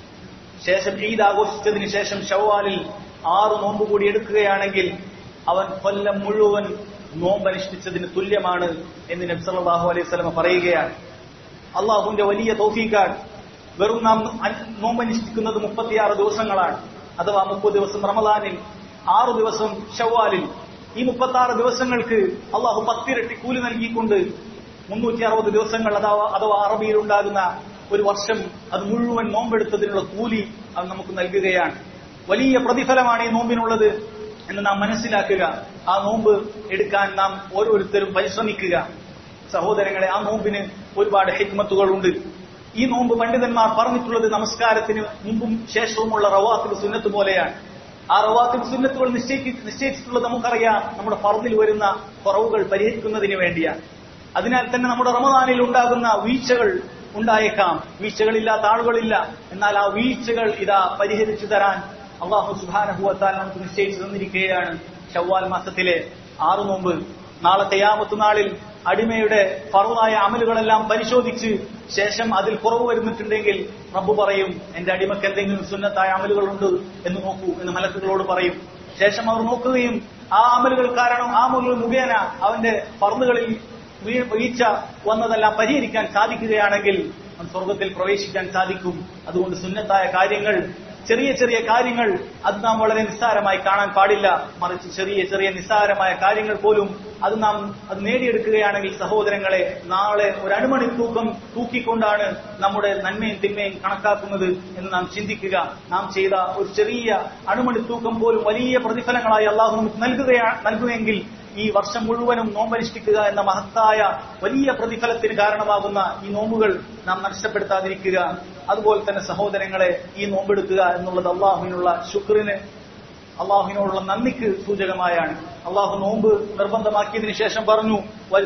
ശേഷം ഈദ് ആഘോഷിച്ചതിന് ശേഷം ഷവ്വാലിൽ ആറ് നോമ്പ് കൂടി എടുക്കുകയാണെങ്കിൽ അവൻ കൊല്ലം മുഴുവൻ നോമ്പ് അനുഷ്ഠിച്ചതിന് തുല്യമാണ് എന്ന് നബി സല്ലല്ലാഹു അലൈഹി വസല്ലമ പറയുകയാണ് അള്ളാഹുവിന്റെ വലിയ തൗഫീഖാൻ വെറും നാം നോമ്പ് അനുഷ്ഠിക്കുന്നത് മുപ്പത്തിയാറ് ദിവസങ്ങളാണ് അഥവാ മുപ്പത് ദിവസം റമദാനിൽ ആറു ദിവസം ഷവ്വാലിൽ ഈ മുപ്പത്തി ആറ് ദിവസങ്ങൾക്ക് അള്ളാഹു പത്തിരട്ടി കൂലി നൽകിക്കൊണ്ട് മുന്നൂറ്റി അറുപത് ദിവസങ്ങൾ അഥവാ അഥവാ അറബിയിൽ ഉണ്ടാകുന്ന ഒരു വർഷം അത് മുഴുവൻ നോമ്പെടുത്തതിനുള്ള കൂലി അത് നമുക്ക് നൽകുകയാണ് വലിയ പ്രതിഫലമാണ് ഈ നോമ്പിനുള്ളത് എന്ന് നാം മനസ്സിലാക്കുക ആ നോമ്പ് എടുക്കാൻ നാം ഓരോരുത്തരും പരിശ്രമിക്കുക സഹോദരങ്ങളെ ആ നോമ്പിന് ഒരുപാട് ഹിക്മത്തുകളുണ്ട് ഈ നോമ്പ് പണ്ഡിതന്മാർ പറഞ്ഞിട്ടുള്ളത് നമസ്കാരത്തിന് മുമ്പും ശേഷവുമുള്ള റവാത്തിൽ സുന്നത്ത് പോലെയാണ് ആ റവാത്തിൽ സുന്നത്തുകൾ നിശ്ചയിക്ക് നിശ്ചയിച്ചിട്ടുള്ളത് നമുക്കറിയാം നമ്മുടെ ഫർദിൽ വരുന്ന കുറവുകൾ പരിഹരിക്കുന്നതിന് വേണ്ടിയാണ് അതിനാൽ തന്നെ നമ്മുടെ റമദാനിൽ ഉണ്ടാകുന്ന വീഴ്ചകൾ ഉണ്ടായേക്കാം വീഴ്ചകളില്ലാത്ത ആളുകളില്ല എന്നാൽ ആ വീഴ്ചകൾ ഇതാ പരിഹരിച്ചു തരാൻ അള്ളാഹു സുബാനഹുവത്താൽ നമുക്ക് നിശ്ചയിച്ചു തന്നിരിക്കുകയാണ് ഷവ്വാൽ മാസത്തിലെ ആറു നോമ്പ് നാളെ തെയ്യാമത്ത് നാളിൽ അടിമയുടെ ഫറുവായ അമലുകളെല്ലാം പരിശോധിച്ച് ശേഷം അതിൽ കുറവ് വരുന്നിട്ടുണ്ടെങ്കിൽ റബ്ബ് പറയും എന്റെ അടിമക്ക് എന്തെങ്കിലും സുന്നത്തായ അമലുകളുണ്ട് എന്ന് നോക്കൂ എന്ന് മലക്കുകളോട് പറയും ശേഷം അവർ നോക്കുകയും ആ അമലുകൾ കാരണം ആ അമലുകൾ മുഖേന അവന്റെ ഫർന്നുകളിൽ വീഴ്ച വന്നതെല്ലാം പരിഹരിക്കാൻ സാധിക്കുകയാണെങ്കിൽ അവൻ സ്വർഗത്തിൽ പ്രവേശിക്കാൻ സാധിക്കും അതുകൊണ്ട് സുന്നത്തായ കാര്യങ്ങൾ ചെറിയ ചെറിയ കാര്യങ്ങൾ അത് നാം വളരെ നിസ്സാരമായി കാണാൻ പാടില്ല മറിച്ച് ചെറിയ ചെറിയ നിസ്സാരമായ കാര്യങ്ങൾ പോലും അത് നാം അത് നേടിയെടുക്കുകയാണെങ്കിൽ സഹോദരങ്ങളെ നാളെ ഒരു അണുമണി തൂക്കം തൂക്കിക്കൊണ്ടാണ് നമ്മുടെ നന്മയും തിന്മയും കണക്കാക്കുന്നത് എന്ന് നാം ചിന്തിക്കുക നാം ചെയ്ത ഒരു ചെറിയ അണുമണി തൂക്കം പോലും വലിയ പ്രതിഫലങ്ങളായി അള്ളാഹു നമുക്ക് നൽകുകയാ നൽകുമെങ്കിൽ ഈ വർഷം മുഴുവനും നോമ്പനുഷ്ഠിക്കുക എന്ന മഹത്തായ വലിയ പ്രതിഫലത്തിന് കാരണമാകുന്ന ഈ നോമ്പുകൾ നാം നഷ്ടപ്പെടുത്താതിരിക്കുക അതുപോലെ തന്നെ സഹോദരങ്ങളെ ഈ നോമ്പെടുക്കുക എന്നുള്ളത് അള്ളാഹുവിനുള്ള ശുക്രിന് അള്ളാഹുവിനോടുള്ള നന്ദിക്ക് സൂചകമായാണ് അള്ളാഹു നോമ്പ് നിർബന്ധമാക്കിയതിനു ശേഷം പറഞ്ഞു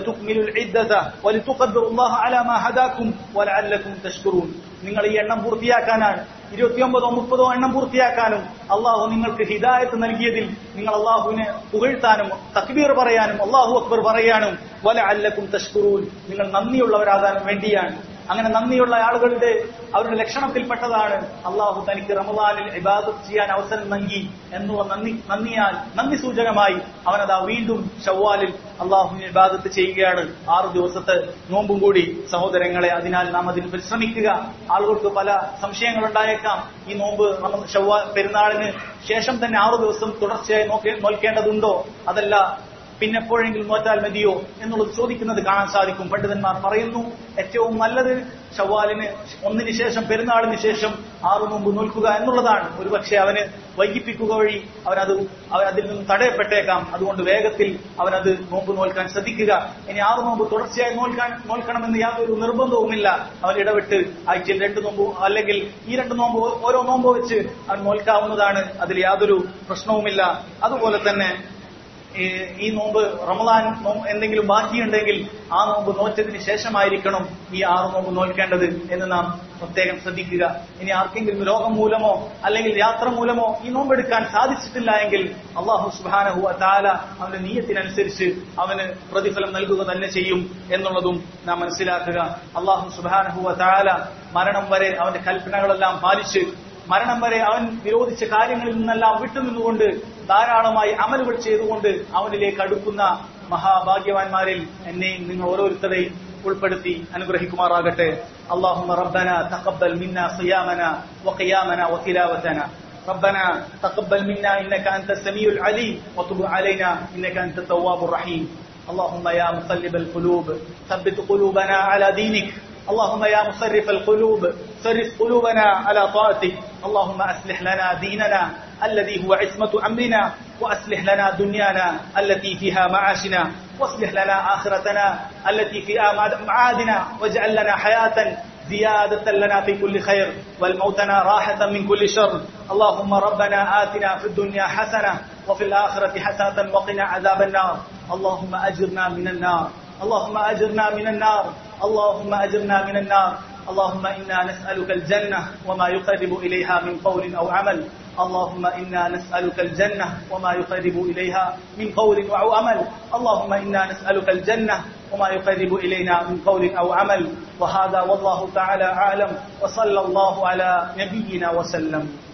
നിങ്ങൾ ഈ എണ്ണം പൂർത്തിയാക്കാനാണ് ഇരുപത്തിയൊമ്പതോ മുപ്പതോ എണ്ണം പൂർത്തിയാക്കാനും അള്ളാഹു നിങ്ങൾക്ക് ഹിദായത്ത് നൽകിയതിൽ നിങ്ങൾ അള്ളാഹുവിനെ പുകഴ്ത്താനും തക്ബീർ പറയാനും അള്ളാഹു അക്ബർ പറയാനും വല അല്ലക്കും തഷ്കുറൂൻ നിങ്ങൾ നന്ദിയുള്ളവരാകാനും വേണ്ടിയാണ് അങ്ങനെ നന്ദിയുള്ള ആളുകളുടെ അവരുടെ ലക്ഷണത്തിൽപ്പെട്ടതാണ് അള്ളാഹു തനിക്ക് റമദാനിൽ ഇബാദത്ത് ചെയ്യാൻ അവസരം നൽകി എന്നുള്ള നന്ദി നന്ദിയാൽ നന്ദി സൂചകമായി അവനതാ വീണ്ടും ഷവ്വാലിൽ അള്ളാഹുവിന് ഇബാദത്ത് ചെയ്യുകയാണ് ആറു ദിവസത്തെ നോമ്പും കൂടി സഹോദരങ്ങളെ അതിനാൽ നാം അതിന് പരിശ്രമിക്കുക ആളുകൾക്ക് പല സംശയങ്ങളുണ്ടായേക്കാം ഈ നോമ്പ് ഷവ്വാൽ പെരുന്നാളിന് ശേഷം തന്നെ ആറു ദിവസം തുടർച്ചയായി നോക്കി നോക്കേണ്ടതുണ്ടോ അതല്ല പിന്നെപ്പോഴെങ്കിലും നോറ്റാൽ മതിയോ എന്നുള്ളത് ചോദിക്കുന്നത് കാണാൻ സാധിക്കും പണ്ഡിതന്മാർ പറയുന്നു ഏറ്റവും നല്ലത് ഷവ്വാലിന് ഒന്നിന് ശേഷം പെരുന്നാളിന് ശേഷം ആറു മുമ്പ് നോൽക്കുക എന്നുള്ളതാണ് ഒരുപക്ഷെ അവന് വൈകിപ്പിക്കുക വഴി അവനത് അവൻ അതിൽ നിന്നും തടയപ്പെട്ടേക്കാം അതുകൊണ്ട് വേഗത്തിൽ അവനത് നോമ്പ് നോൽക്കാൻ ശ്രദ്ധിക്കുക ഇനി ആറു നോമ്പ് തുടർച്ചയായി നോൽക്കാൻ നോൽക്കണമെന്ന് യാതൊരു നിർബന്ധവുമില്ല അവൻ ഇടവിട്ട് ആഴ്ചയിൽ രണ്ട് നോമ്പ് അല്ലെങ്കിൽ ഈ രണ്ട് നോമ്പ് ഓരോ നോമ്പ് വെച്ച് അവൻ നോൽക്കാവുന്നതാണ് അതിൽ യാതൊരു പ്രശ്നവുമില്ല അതുപോലെ തന്നെ ഈ നോമ്പ് റമദാൻ എന്തെങ്കിലും ബാക്കിയുണ്ടെങ്കിൽ ആ നോമ്പ് നോറ്റതിന് ശേഷമായിരിക്കണം ഈ ആറ് നോമ്പ് നോൽക്കേണ്ടത് എന്ന് നാം പ്രത്യേകം ശ്രദ്ധിക്കുക ഇനി ആർക്കെങ്കിലും രോഗം മൂലമോ അല്ലെങ്കിൽ യാത്ര മൂലമോ ഈ നോമ്പെടുക്കാൻ സാധിച്ചിട്ടില്ല എങ്കിൽ അള്ളാഹു സുബാനഹു താല അവന്റെ നീയത്തിനനുസരിച്ച് അവന് പ്രതിഫലം നൽകുക തന്നെ ചെയ്യും എന്നുള്ളതും നാം മനസ്സിലാക്കുക അള്ളാഹു സുബാനഹു താല മരണം വരെ അവന്റെ കൽപ്പനകളെല്ലാം പാലിച്ച് മരണം വരെ അവൻ വിരോധിച്ച കാര്യങ്ങളിൽ നിന്നെല്ലാം വിട്ടുനിന്നുകൊണ്ട് ധാരാളമായി അമലുകൾ ചെയ്തുകൊണ്ട് അവനിലേക്ക് അടുക്കുന്ന മഹാഭാഗ്യവാന്മാരിൽ എന്നെയും നിങ്ങൾ ഓരോരുത്തരെയും ഉൾപ്പെടുത്തി അനുഗ്രഹിക്കുമാറാകട്ടെ اللهم ربنا تقبل منا صيامنا وقيامنا وتلاوتنا ربنا تقبل منا انك انت السميع العليم وتب علينا انك انت التواب الرحيم اللهم يا مقلب القلوب ثبت قلوبنا على دينك اللهم يا مصرف القلوب صرف قلوبنا على طاعتك اللهم اصلح لنا ديننا الذي هو عصمة أمرنا وأصلح لنا دنيانا التي فيها معاشنا واصلح لنا آخرتنا التي فيها معادنا واجعل لنا حياة زيادة لنا في كل خير والموتنا راحة من كل شر اللهم ربنا آتنا في الدنيا حسنة وفي الآخرة حسنة وقنا عذاب النار اللهم أجرنا من النار اللهم أجرنا من النار اللهم أجرنا من النار اللهم إنا نسألك الجنة وما يقرب إليها من قول أو عمل اللهم إنا نسألك الجنة وما يقرب إليها من قول أو عمل اللهم إنا نسألك الجنة وما يقرب إلينا من قول أو عمل وهذا والله تعالى أعلم وصلى الله على نبينا وسلم